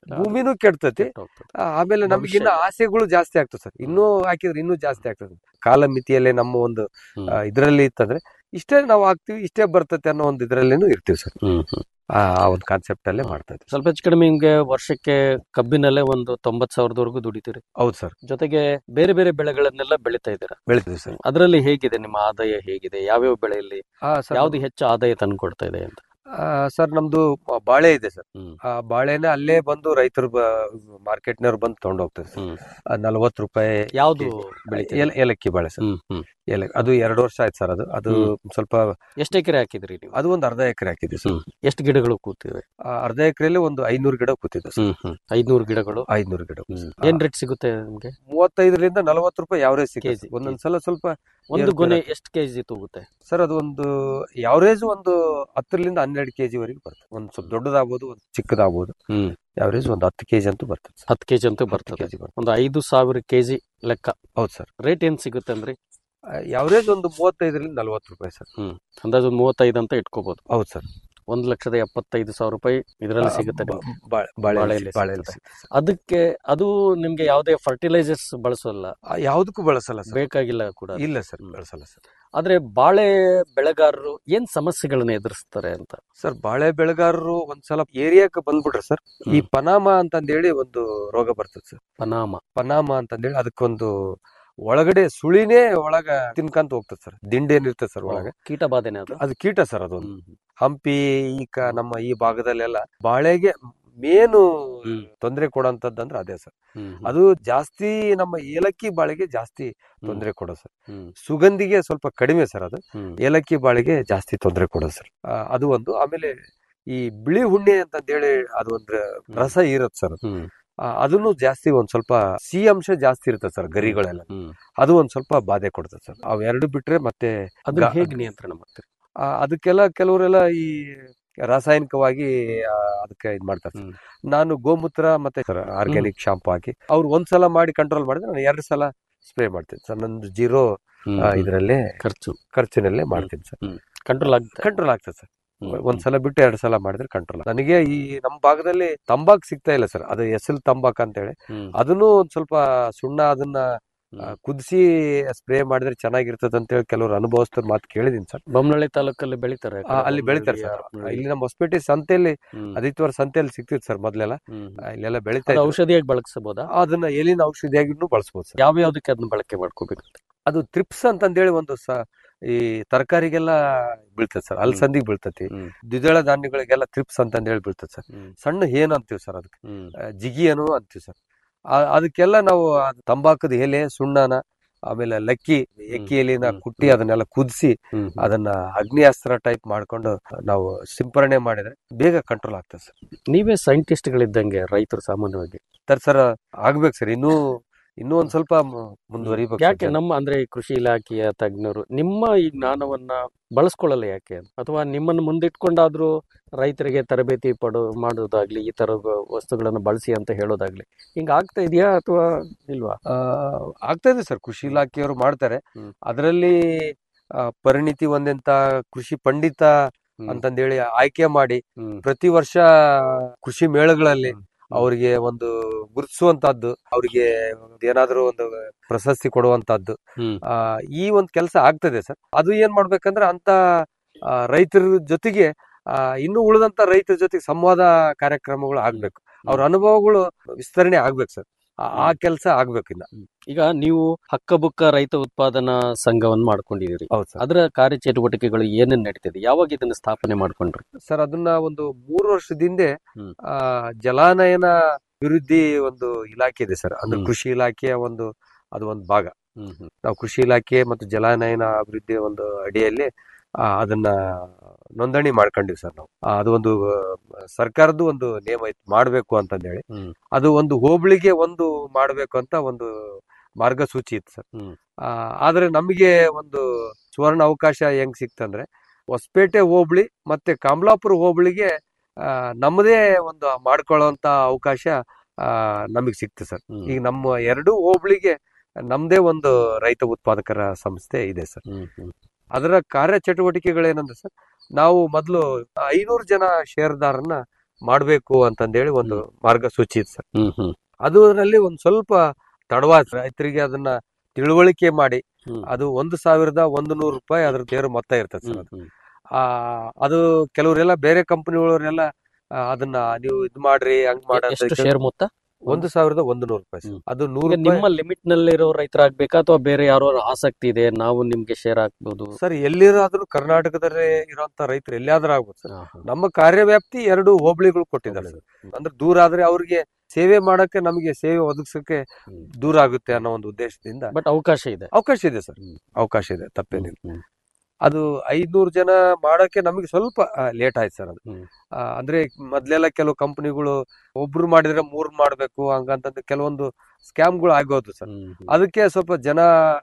Speaker 1: ಭೂಮಿನೂ ಕೆಡ್ತತಿ
Speaker 2: ಕೆಟ್ಟು ಹೋಗ್ತದೆ.
Speaker 1: ಆ, ಆಮೇಲೆ ನಮ್ಗೆ ಇನ್ನ ಆಸೆಗಳು ಜಾಸ್ತಿ ಆಗ್ತದೆ ಸರ್ ಇನ್ನೂ ಹಾಕಿದ್ರೆ ಇನ್ನೂ ಜಾಸ್ತಿ ಆಗ್ತದೆ ಕಾಲ ಮಿತಿಯಲ್ಲೇ ನಮ್ಮ ಒಂದು
Speaker 2: ಹ್ಮ್.
Speaker 1: ಆ, ಇದ್ರಲ್ಲಿ ಇತ್ತಂದ್ರೆ ಇಷ್ಟೇ ನಾವು ಹಾಕ್ತಿವಿ ಇಷ್ಟೇ ಬರ್ತತೆ ಅನ್ನೋ ಒಂದು ಇದ್ರಲ್ಲೇನು ಇರ್ತೀವಿ ಸರ್
Speaker 2: ಹ್ಮ್ ಹ್ಮ್
Speaker 1: ಆ ಆ ಒಂದು ಕಾನ್ಸೆಪ್ಟ್ ಅಲ್ಲೇ ಮಾಡ್ತಾ ಇದ್ವಿ
Speaker 2: ಸ್ವಲ್ಪ ಹೆಚ್ಚು ಕಡಿಮೆ ನಿಮ್ಗೆ ವರ್ಷಕ್ಕೆ ಕಬ್ಬಿನಲ್ಲೇ ಒಂದು ತೊಂಬತ್ ಸಾವಿರದವರೆಗೂ ದುಡಿತೀರಿ
Speaker 1: ಹೌದು ಸರ್
Speaker 2: ಜೊತೆಗೆ ಬೇರೆ ಬೇರೆ ಬೆಳೆಗಳನ್ನೆಲ್ಲ ಬೆಳಿತಾ ಇದ್ದೀರಾ
Speaker 1: ಬೆಳಿತೀವಿ ಸರ್
Speaker 2: ಅದರಲ್ಲಿ ಹೇಗಿದೆ ನಿಮ್ಮ ಆದಾಯ ಹೇಗಿದೆ ಯಾವ್ಯಾವ ಬೆಳೆಯಲ್ಲಿ
Speaker 1: ಆ, ಸರ್
Speaker 2: ಯಾವ್ದು ಹೆಚ್ಚು ಆದಾಯ ತಂದು ಕೊಡ್ತಾ ಇದೆ ಅಂತ
Speaker 1: ಆ, ಸರ್ ನಮ್ದು ಬಾಳೆ ಇದೆ ಸರ್
Speaker 2: ಹ್ಮ್.
Speaker 1: ಆ ಬಾಳೆನ ಅಲ್ಲೇ ಬಂದು ರೈತರು ಮಾರ್ಕೆಟ್ನವ್ರು ಬಂದು ತಗೊಂಡು ಹೋಗ್ತಾರೆ ಸರ್
Speaker 2: ಹ್ಮ್.
Speaker 1: ನಲ್ವತ್ತು ರೂಪಾಯಿ
Speaker 2: ಯಾವ್ದು
Speaker 1: ಕೆ-
Speaker 2: ಬೆಳಿತೀರಿ
Speaker 1: ಏಲ- ಏಲಕ್ಕಿ ಬಾಳೆ ಸರ್
Speaker 2: ಹ್ಮ್ ಹ್ಮ್
Speaker 1: ಏಲ ಅದು ಎರಡು ವರ್ಷ ಆಯ್ತು ಸರ್ ಅದು ಅದು ಸ್ವಲ್ಪ
Speaker 2: ಎಷ್ಟು ಎಕರೆ ಹಾಕಿದ್ರಿ ನೀವು
Speaker 1: ಅದು ಒಂದು ಅರ್ಧ ಎಕರೆ ಹಾಕಿದ್ವಿ ಸರ್
Speaker 2: ಹ್ಮ್. ಎಷ್ಟು ಗಿಡಗಳು ಕೂತಿವೆ
Speaker 1: ಆ ಅರ್ಧ ಎಕರೆಯಲ್ಲಿ ಒಂದು ಐನೂರು ಗಿಡ ಕೂತಿದೆ ಸರ್
Speaker 2: ಹ್ಮ್ ಹ್ಮ್ ಐದ್ನೂರು ಗಿಡಗಳು
Speaker 1: ಐನೂರು ಗಿಡ
Speaker 2: ಹ್ಮ್.
Speaker 1: ಆ,
Speaker 2: ಏನ್ ರೇಟ್ ಸಿಗುತ್ತೆ ನಿಮ್ಗೆ
Speaker 1: ಮೂವತ್ತೈದರಿಂದ ನಲವತ್ತು ರೂಪಾಯಿ ಯಾವ್ರೇಜ್
Speaker 2: ಕೆಜಿ,
Speaker 1: ಸಿಗುತ್ತೆ ಒಂದೊಂದ್ಸಲ ಸ್ವಲ್ಪ
Speaker 2: ಒಂದು
Speaker 1: ಏರ್ಪೇರ್
Speaker 2: ಗೊನೆ
Speaker 1: ಆಗ್ತದೆ.
Speaker 2: ಎಷ್ಟು ಕೆಜಿ ತೂಗುತ್ತೆ
Speaker 1: ಸರ್ ಅದು ಒಂದು ಯಾವ್ರೇಜ್ ಒಂದು ಹತ್ತರಿಂದ ಹನ್ನೆರಡು ಕೆಜಿ ವರೆಗೆ ಬರ್ತದೆ ಒಂದು ಸ್ವಲ್ಪ ದೊಡ್ಡದಾಗ್ಬೋದು ಒಂದು ಚಿಕ್ಕದಾಗ್ಬೋದು
Speaker 2: ಹ್ಮ್
Speaker 1: ಯಾವ್ರೇಜ್ ಒಂದು ಹತ್ತು ಕೆಜಿ ಅಂತೂ ಬರ್ತದೆ ಸರ್
Speaker 2: ಹತ್ತು ಕೆಜಿ ಅಂತೂ
Speaker 1: ಹತ್ತು
Speaker 2: ಬರ್ತದೆ
Speaker 1: ಕೆಜಿ ಬರ್ತದೆ
Speaker 2: ಒಂದು ಐದು ಸಾವಿರ ಕೆಜಿ ಲೆಕ್ಕ
Speaker 1: ಹೌದು ಸರ್
Speaker 2: ರೇಟ್ ಏನ್ ಸಿಗುತ್ತೆ ಅಂದ್ರೆ
Speaker 1: ಯಾವ್ರೇಜ್ ಒಂದು ಮೂವತ್ತೈದರಿಂದ ನಲವತ್ತು ರೂಪಾಯಿ ಸರ್
Speaker 2: ಅಂದಾಜು ಒಂದು ಮೂವತ್ತೈದು ಅಂತ ಇಟ್ಕೋಬಹುದು
Speaker 1: ಹೌದು ಸರ್
Speaker 2: ಒಂದ್ ಲಕ್ಷದ ಎಪ್ಪತ್ತೈದು ಸಾವಿರ ರೂಪಾಯಿ ಇದರಲ್ಲಿ ಸಿಗುತ್ತೆ ನಿಮ್ಗೆ.
Speaker 1: ಬಾಳೆಯಲ್ಲಿ
Speaker 2: ಬಾಳೆಯಲ್ಲಿ
Speaker 1: ಬಾಳೆಯಲ್ಲಿ
Speaker 2: ಸಿಗುತ್ತೆ. ಅದಕ್ಕೆ ಅದು ನಿಮ್ಗೆ ಯಾವುದೇ ಫರ್ಟಿಲೈಸರ್ಸ್ ಬಳಸೋಲ್ಲ
Speaker 1: ಯಾವುದಕ್ಕೂ ಬಳಸಲ್ಲ ಸರ್
Speaker 2: ಬೇಕಾಗಿಲ್ಲ ಕೂಡ ಅದು.
Speaker 1: ಇಲ್ಲ ಸರ್
Speaker 2: ಹ್ಮ್.
Speaker 1: ಬಳಸಲ್ಲ ಸರ್
Speaker 2: ಆದ್ರೆ ಬಾಳೆ ಬೆಳೆಗಾರರು ಏನ್ ಸಮಸ್ಯೆಗಳನ್ನ ಎದುರಿಸ್ತಾರೆ ಅಂತ
Speaker 1: ಸರ್ ಬಾಳೆ ಬೆಳೆಗಾರರು ಒಂದ್ಸಲ ಏರಿಯಾಕ್ಕೆ ಬಂದ್ಬಿಟ್ರೆ ಸರ್ ಈ
Speaker 2: ಹ್ಮ್.
Speaker 1: ಪನಾಮ ಅಂತಂದೇಳಿ ಒಂದು ರೋಗ ಬರ್ತದೆ ಸರ್
Speaker 2: ಪನಾಮ
Speaker 1: ಪನಾಮ ಅಂತಂದೇಳಿ ಅದಕ್ಕೊಂದು ಒಳಗಡೆ ಸುಳಿನೇ ಒಳಗ ತಿನ್ಕಂತ ಹೋಗ್ತದೆ ಸರ್ ದಿಂಡೆ ಏನಿರ್ತದೆ ಸರ್ ಒಳಗೆ
Speaker 2: ಕೀಟ ಬಾಧೆನೆ ಅದು
Speaker 1: ಅದು ಕೀಟ ಸರ್ ಅದೊಂದು
Speaker 2: ಹ್ಮ್.
Speaker 1: ಹಂಪಿ ಈ ಕ ನಮ್ಮ ಈ ಭಾಗದಲ್ಲೆಲ್ಲ ಬಾಳೆಗೆ ಮೇನು
Speaker 2: ಹ್ಮ್.
Speaker 1: ತೊಂದರೆ ಕೊಡೋಂಥದ್ದು ಅಂದ್ರೆ ಅದೇ ಸರ್
Speaker 2: ಹ್ಮ್.
Speaker 1: ಅದು ಜಾಸ್ತಿ ನಮ್ಮ ಏಲಕ್ಕಿ ಬಾಳೆಗೆ ಜಾಸ್ತಿ ತೊಂದರೆ ಕೊಡೋದು ಸರ್
Speaker 2: ಹ್ಮ್.
Speaker 1: ಸುಗಂಧಿಗೆ ಸ್ವಲ್ಪ ಕಡಿಮೆ ಸರ್ ಅದು
Speaker 2: ಹ್ಮ್.
Speaker 1: ಏಲಕ್ಕಿ ಬಾಳೆಗೆ ಜಾಸ್ತಿ ತೊಂದರೆ ಕೊಡೋದು ಸರ್ ಆ, ಅದು ಒಂದು ಆಮೇಲೆ ಈ ಬಿಳಿ ಹುಣ್ಣೆ ಅಂತಂದೇಳಿ ಅದು ಒಂದು ರಸ ಇರುತ್ತೆ ಸರ್ ಅದು.
Speaker 2: ಹ್ಮ್.
Speaker 1: ಆ, ಅದನ್ನು ಜಾಸ್ತಿ ಒಂದ್ ಸ್ವಲ್ಪ ಸಿಹಿ ಅಂಶ ಜಾಸ್ತಿ ಇರುತ್ತೆ ಸರ್ ಗರಿಗಳೆಲ್ಲ
Speaker 2: ಹ್ಮ್.
Speaker 1: ಅದು ಒಂದ್ ಸ್ವಲ್ಪ ಬಾಧೆ ಕೊಡ್ತದೆ ಸರ್ ಅವೆರಡು ಬಿಟ್ರೆ ಮತ್ತೆ
Speaker 2: ಅದನ್ನ
Speaker 1: ಗಾ-
Speaker 2: ಹೇಗೆ ನಿಯಂತ್ರಣ ಮಾಡ್ತೀರಿ
Speaker 1: ಆ, ಅದಕ್ಕೆಲ್ಲ ಕೆಲವರೆಲ್ಲ ಈ ರಾಸಾಯನಿಕವಾಗಿ ಆ, ಅದಕ್ಕೆ ಇದ್ ಮಾಡ್ತಾರೆ ಸರ್.
Speaker 2: ಹ್ಮ್.
Speaker 1: ನಾನು ಗೋಮೂತ್ರ ಮತ್ತೆ ಆರ್ಗ್ಯಾನಿಕ್ ಶಾಂಪು ಹಾಕಿ ಅವ್ರು ಒಂದ್ಸಲ ಮಾಡಿ ಕಂಟ್ರೋಲ್ ಮಾಡಿದ್ರೆ ನಾನು ಎರಡು ಸಲ ಸ್ಪ್ರೇ ಮಾಡ್ತೀನಿ ಸರ್ ನಂದು ಜೀರೋ
Speaker 2: ಹ್ಮ್.
Speaker 1: ಇದರಲ್ಲೇ
Speaker 2: ಖರ್ಚು
Speaker 1: ಖರ್ಚಿನಲ್ಲೇ ಮಾಡ್ತೀನಿ ಸರ್
Speaker 2: ಕಂಟ್ರೋಲ್ ಆಗುತ್ತೆ
Speaker 1: ಕಂಟ್ರೋಲ್ ಆಗ್ತದೆ ಸರ್
Speaker 2: ಹ್ಮ್.
Speaker 1: ಒಂದ್ಸಲ ಬಿಟ್ಟು ಎರಡು ಸಲ ಮಾಡಿದ್ರೆ ಕಂಟ್ರೋಲ್ ನನಗೆ ಈ ನಮ್ಮ ಭಾಗದಲ್ಲಿ ತಂಬಾಕ್ ಸಿಗ್ತಾ ಇಲ್ಲ ಸರ್ ಅದು ಎಸಲ್ ತಂಬಾಕ್ ಅಂತೇಳಿ
Speaker 2: ಹ್ಮ್.
Speaker 1: ಅದನ್ನು ಒಂದ್ ಸ್ವಲ್ಪ ಸುಣ್ಣ ಅದನ್ನ ಆ,
Speaker 2: ಹ್ಮ್.
Speaker 1: ಕುದಿಸಿ ಸ್ಪ್ರೇ ಮಾಡಿದ್ರೆ ಚೆನ್ನಾಗಿರ್ತದೆ ಅಂತೇಳಿ ಕೆಲವರು ಅನುಭವಸ್ಥರ ಮಾತು ಕೇಳಿದೀನಿ ಸರ್
Speaker 2: ಬೊಮ್ಮನಹಳ್ಳಿ ತಾಲೂಕಲ್ಲಿ ಬೆಳಿತಾರೆ
Speaker 1: ಆ, ಅಲ್ಲಿ ಬೆಳಿತಾರೆ ಸರ್ ಇಲ್ಲಿ ನಮ್ಮ ಹೊಸಪೇಟೆ ಸಂತೆಯಲ್ಲಿ ಆದಿತ್ಯವಾರ ಸಂತೆಯಲ್ಲಿ ಸಿಗ್ತಿತ್ತು ಸರ್ ಮೊದ್ಲೆಲ್ಲ ಆ, ಇಲ್ಲೆಲ್ಲ ಬೆಳಿತಾ
Speaker 2: ಅದು
Speaker 1: ಇದ್ರು.
Speaker 2: ಔಷಧಿಯಾಗಿ ಬಳಸಬಹುದಾ
Speaker 1: ಅದನ್ನ ಎಲಿನ ಔಷಧಿಯಾಗಿನೂ ಬಳಸ್ಬೋದು ಸರ್
Speaker 2: ಯಾವ ಯಾವ್ದಕ್ಕೆ ಅದನ್ನ ಬಳಕೆ ಮಾಡ್ಕೋಬೇಕು
Speaker 1: ಅದು ತ್ರಿಪ್ಸ್ ಅಂತಂದೇಳಿ ಒಂದು ಸ ಈ ತರಕಾರಿಗೆಲ್ಲ ಬೀಳ್ತದೆ ಸರ್ ಅಲ್ಸಂದಿಗೆ ಬೀಳ್ತತಿ
Speaker 2: ಹ್ಮ್.
Speaker 1: ದ್ವಿದಳ ಧಾನ್ಯಗಳಿಗೆಲ್ಲ ತ್ರಿಪ್ಸ್ ಅಂತಂದೇಳಿ ಬೀಳ್ತದೆ ಸರ್
Speaker 2: ಹ್ಮ್.
Speaker 1: ಸಣ್ಣ ಏನು ಅಂತೀವಿ ಸರ್ ಅದಕ್ಕೆ
Speaker 2: ಹ್ಮ್.
Speaker 1: ಆ, ಜಿಗಿ ಏನು ಅಂತೀವಿ ಸರ್ ಆ- ಅದಕ್ಕೆಲ್ಲ ನಾವು ಅದು ತಂಬಾಕದ ಎಲೆ ಸುಣ್ಣನ ಆಮೇಲೆ ಲಕ್ಕಿ ಎಕ್ಕಿ ಎಲೆನ
Speaker 2: ಹ್ಮ್.
Speaker 1: ಕುಟ್ಟಿ ಅದನ್ನೆಲ್ಲ ಕುದಿಸಿ
Speaker 2: ಹ್ಮ್.
Speaker 1: ಅದನ್ನ ಅಗ್ನಿ ಅಸ್ತ್ರ ಟೈಪ್ ಮಾಡ್ಕೊಂಡು ನಾವು ಸಿಂಪರಣೆ ಮಾಡಿದ್ರೆ ಬೇಗ ಕಂಟ್ರೋಲ್ ಆಗ್ತದೆ ಸರ್
Speaker 2: ನೀವೇ ಸೈಂಟಿಸ್ಟ್ ಗಳಿದ್ದಂಗೆ ರೈತರು ಸಾಮಾನ್ಯವಾಗಿ
Speaker 1: ಸರ್ ಸರ್ ಆಗ್ಬೇಕು ಸರ್ ಇನ್ನೂ ಇನ್ನೂ ಒಂದ್ ಸ್ವಲ್ಪ ಮ- ಮುಂದುವರಿಬೇಕು ಸರ್.
Speaker 2: ಯಾಕೆ ನಮ್ಮ ಅಂದ್ರೆ ಈ ಕೃಷಿ ಇಲಾಖೆಯ ತಜ್ಞರು ನಿಮ್ಮ ಈ ಜ್ಞಾನವನ್ನ ಬಳಸ್ಕೊಳ್ಳಲ್ಲ ಯಾಕೆ ಅಥವಾ ನಿಮ್ಮನ್ನು ಮುಂದಿಟ್ಕೊಂಡಾದ್ರೂ ರೈತರಿಗೆ ತರಬೇತಿ ಪಡೋ ಮಾಡೋದಾಗ್ಲಿ ಈ ತರ ವಸ್ತುಗಳನ್ನು ಬಳಸಿ ಅಂತ ಹೇಳೋದಾಗ್ಲಿ ಹಿಂಗ ಆಗ್ತಾ ಇದೆಯಾ ಅಥವಾ ಇಲ್ವಾ
Speaker 1: ಆ, ಆಗ್ತಾ ಇದೆ ಸರ್ ಕೃಷಿ ಇಲಾಖೆಯವರು ಮಾಡ್ತಾರೆ
Speaker 2: ಹ್ಮ್.
Speaker 1: ಅದರಲ್ಲಿ ಪರಿಣಿತಿ ಹೊಂದಂತ ಕೃಷಿ ಪಂಡಿತ
Speaker 2: ಹ್ಮ್.
Speaker 1: ಅಂತಂದೇಳಿ ಆಯ್ಕೆ ಮಾಡಿ
Speaker 2: ಹ್ಮ್.
Speaker 1: ಪ್ರತಿ ವರ್ಷ ಕೃಷಿ ಮೇಳಗಳಲ್ಲಿ
Speaker 2: ಹ್ಮ್.
Speaker 1: ಅವರಿಗೆ ಒಂದು ಗುರುತಿಸುವಂತಹದ್ದು ಅವರಿಗೆ ಏನಾದರೂ ಒಂದು ಪ್ರಶಸ್ತಿ ಕೊಡುವಂತಹದ್ದು
Speaker 2: ಹ್ಮ್.
Speaker 1: ಆ, ಈ ಒಂದು ಕೆಲಸ ಆಗ್ತದೆ ಸರ್ ಅದು ಏನ್ ಮಾಡ್ಬೇಕಂದ್ರೆ ಅಂತ ಆ, ರೈತರ ಜೊತೆಗೆ ಆ, ಇನ್ನು ಉಳಿದಂತ ರೈತರ ಜೊತೆಗೆ ಸಂವಾದ ಕಾರ್ಯಕ್ರಮಗಳು ಆಗ್ಬೇಕು ಅವ್ರ ಅನುಭವಗಳು ವಿಸ್ತರಣೆ ಆಗ್ಬೇಕು ಸರ್ ಆ- ಆ ಕೆಲಸ ಆಗ್ಬೇಕು ಇನ್ನ
Speaker 2: ಈಗ ನೀವು ಹಕ್ಕಬುಕ್ಕ ರೈತ ಉತ್ಪಾದನಾ ಸಂಘವನ್ನು ಮಾಡ್ಕೊಂಡಿದ್ದೀರಿ
Speaker 1: ಹೌದು ಸರ್
Speaker 2: ಅದರ ಕಾರ್ಯಚಟುವಟಿಕೆಗಳು ಏನೇನ್ ನಡೀತಿದೆ ಯಾವಾಗ ಇದನ್ನ ಸ್ಥಾಪನೆ ಮಾಡ್ಕೊಂಡ್ರಿ
Speaker 1: ಸರ್ ಅದನ್ನ ಒಂದು ಮೂರು ವರ್ಷದಿಂದ
Speaker 2: ಹ್ಮ್.
Speaker 1: ಆ ಜಲಾನಯನ ಅಭಿವೃದ್ಧಿ ಒಂದು ಇಲಾಖೆ ಇದೆ ಸರ್ ಅಂದ್ರೆ
Speaker 2: ಹ್ಮ್.
Speaker 1: ಕೃಷಿ ಇಲಾಖೆಯ ಒಂದು ಅದು ಒಂದು ಭಾಗ
Speaker 2: ಹ್ಮ್ ಹ್ಮ್
Speaker 1: ನಾವು ಕೃಷಿ ಇಲಾಖೆ ಮತ್ತು ಜಲಾನಯನ ಅಭಿವೃದ್ಧಿಯ ಒಂದು ಅಡಿಯಲ್ಲಿ ಆ, ಅದನ್ನ ನೋಂದಣಿ ಮಾಡ್ಕೊಂಡಿವಿ ಸರ್ ನಾವು ಆ, ಅದು ಒಂದು ಆ, ಸರ್ಕಾರದ್ದು ಒಂದು ನಿಯಮ ಇತ್ತು ಮಾಡ್ಬೇಕು ಅಂತಂದೇಳಿ
Speaker 2: ಹ್ಮ್.
Speaker 1: ಅದು ಒಂದು ಹೋಬಳಿಗೆ ಒಂದು ಮಾಡ್ಬೇಕು ಅಂತ ಒಂದು ಮಾರ್ಗಸೂಚಿ ಇತ್ತು ಸರ್
Speaker 2: ಹ್ಮ್.
Speaker 1: ಆ, ಆದ್ರೆ ನಮಗೆ ಒಂದು ಸುವರ್ಣ ಅವಕಾಶ ಹೆಂಗ್ ಸಿಕ್ತಂದ್ರೆ ಹೊಸಪೇಟೆ ಹೋಬಳಿ ಮತ್ತೆ ಕಮಲಾಪುರ ಹೋಬಳಿಗೆ ಆ, ನಮ್ಮದೇ ಒಂದು ಮಾಡ್ಕೊಳ್ಳುವಂತ ಅವಕಾಶ ನಮಗೆ ಸಿಕ್ತು ಸರ್
Speaker 2: ಹ್ಮ್.
Speaker 1: ಈಗ ನಮ್ಮ ಎರಡು ಹೋಬಳಿಗೆ ನಮ್ದೇ ಒಂದು ರೈತ ಉತ್ಪಾದಕರ ಸಂಸ್ಥೆ ಇದೆ ಸರ್
Speaker 2: ಹ್ಮ್ ಹ್ಮ್
Speaker 1: ಅದರ ಕಾರ್ಯ ಚಟುವಟಿಕೆಗಳೇನಂದ್ರೆ ಸರ್ ನಾವು ಮೊದಲು ಐನೂರು ಜನ ಷೇರ್ದಾರನ್ನ ಮಾಡಬೇಕು ಅಂತಂದೇಳಿ ಒಂದು ಮಾರ್ಗಸೂಚಿ ಇದೆ ಸರ್
Speaker 2: ಹ್ಮ್ ಹ್ಮ್
Speaker 1: ಅದರಲ್ಲಿ ಒಂದು ಸ್ವಲ್ಪ ತಡವಾದ ರೈತರಿಗೆ ಅದನ್ನ ತಿಳುವಳಿಕೆ ಮಾಡಿ
Speaker 2: ಹ್ಮ್.
Speaker 1: ಅದು ಒಂದು ಸಾವಿರದ ಒಂದು ನೂರು ರೂಪಾಯಿ ಅದ್ರ ತೇರು ಮೊತ್ತ ಇರ್ತದೆ ಸರ್
Speaker 2: ಹ್ಮ್
Speaker 1: ಅದು
Speaker 2: ಹ್ಮ್
Speaker 1: ಆ ಅದು ಕೆಲವರೆಲ್ಲ ಬೇರೆ ಕಂಪನಿಗಳವರೆಲ್ಲ ಅದನ್ನ ನೀವು ಇದ್ ಮಾಡ್ರಿ ಹಂಗ್ ಮಾಡಿ ಅಂತ
Speaker 2: ಎಷ್ಟು
Speaker 1: ಕೇಳಿ-
Speaker 2: ಶೇರ್ ಮೊತ್ತ
Speaker 1: ಒಂದು ಸಾವಿರದ ಒಂದು ನೂರು ರೂಪಾಯಿ ಸರ್.
Speaker 2: ಹ್ಮ್.
Speaker 1: ಅದು ನೂರು
Speaker 2: ಈಗ
Speaker 1: ರೂಪಾಯಿ
Speaker 2: ನಿಮ್ಮ ಲಿಮಿಟ್ ನಲ್ಲಿರೋ ರೈತರಾಗ್ಬೇಕಾ ಅಥವಾ ಬೇರೆ ಯಾರೋ ಆಸಕ್ತಿ ಇದೆ ನಾವು ನಿಮ್ಗೆ ಶೇರ್ ಹಾಕ್ಬೋದು
Speaker 1: ಸರ್ ಎಲ್ಲಿರಾದ್ರೂ ಕರ್ನಾಟಕದಲ್ಲೇ ಇರುವಂತ ರೈತರು ಎಲ್ಲಿಯಾದ್ರೂ ಆಗ್ಬೋದು ಸರ್
Speaker 2: ಹಾ, ಹಾ.
Speaker 1: ನಮ್ಮ ಕಾರ್ಯವ್ಯಾಪ್ತಿ ಎರಡು ಹೋಬಳಿಗಳು ಕೊಟ್ಟಿದ್ದಾರೆ ಸರ್ ಅಂದ್ರೆ ದೂರ ಆದ್ರೆ ಅವ್ರಿಗೆ ಸೇವೆ ಮಾಡಕ್ಕೆ ನಮಗೆ ಸೇವೆ ಒದಗಿಸಕ್ಕೆ
Speaker 2: ಹ್ಮ್.
Speaker 1: ದೂರ ಆಗುತ್ತೆ ಅನ್ನೋ ಒಂದು ಉದ್ದೇಶದಿಂದ
Speaker 2: ಬಟ್ ಅವಕಾಶ ಇದೆ
Speaker 1: ಅವಕಾಶ ಇದೆ ಸರ್
Speaker 2: ಹ್ಮ್.
Speaker 1: ಅವಕಾಶ ಇದೆ ತಪ್ಪೇನಿಲ್ಲ
Speaker 2: ಹ್ಮ್.
Speaker 1: ಅದು ಐದ್ನೂರು ಜನ ಮಾಡಕ್ಕೆ ನಮಗೆ ಸ್ವಲ್ಪ ಲೇಟ್ ಆಯ್ತು ಸರ್ ಅದು
Speaker 2: ಹ್ಮ್.
Speaker 1: ಆ, ಅಂದ್ರೆ ಮೊದ್ಲೆಲ್ಲ ಕೆಲವು ಕಂಪನಿಗಳು ಒಬ್ರು ಮಾಡಿದ್ರೆ ಮೂರ್ ಮಾಡ್ಬೇಕು ಹಂಗಂತಂದು ಕೆಲವೊಂದು ಸ್ಕ್ಯಾಮ್ಗಳು ಆಗೋದು ಸರ್
Speaker 2: ಹ್ಮ್, ಹ್ಮ್.
Speaker 1: ಅದಕ್ಕೆ ಸ್ವಲ್ಪ ಜನ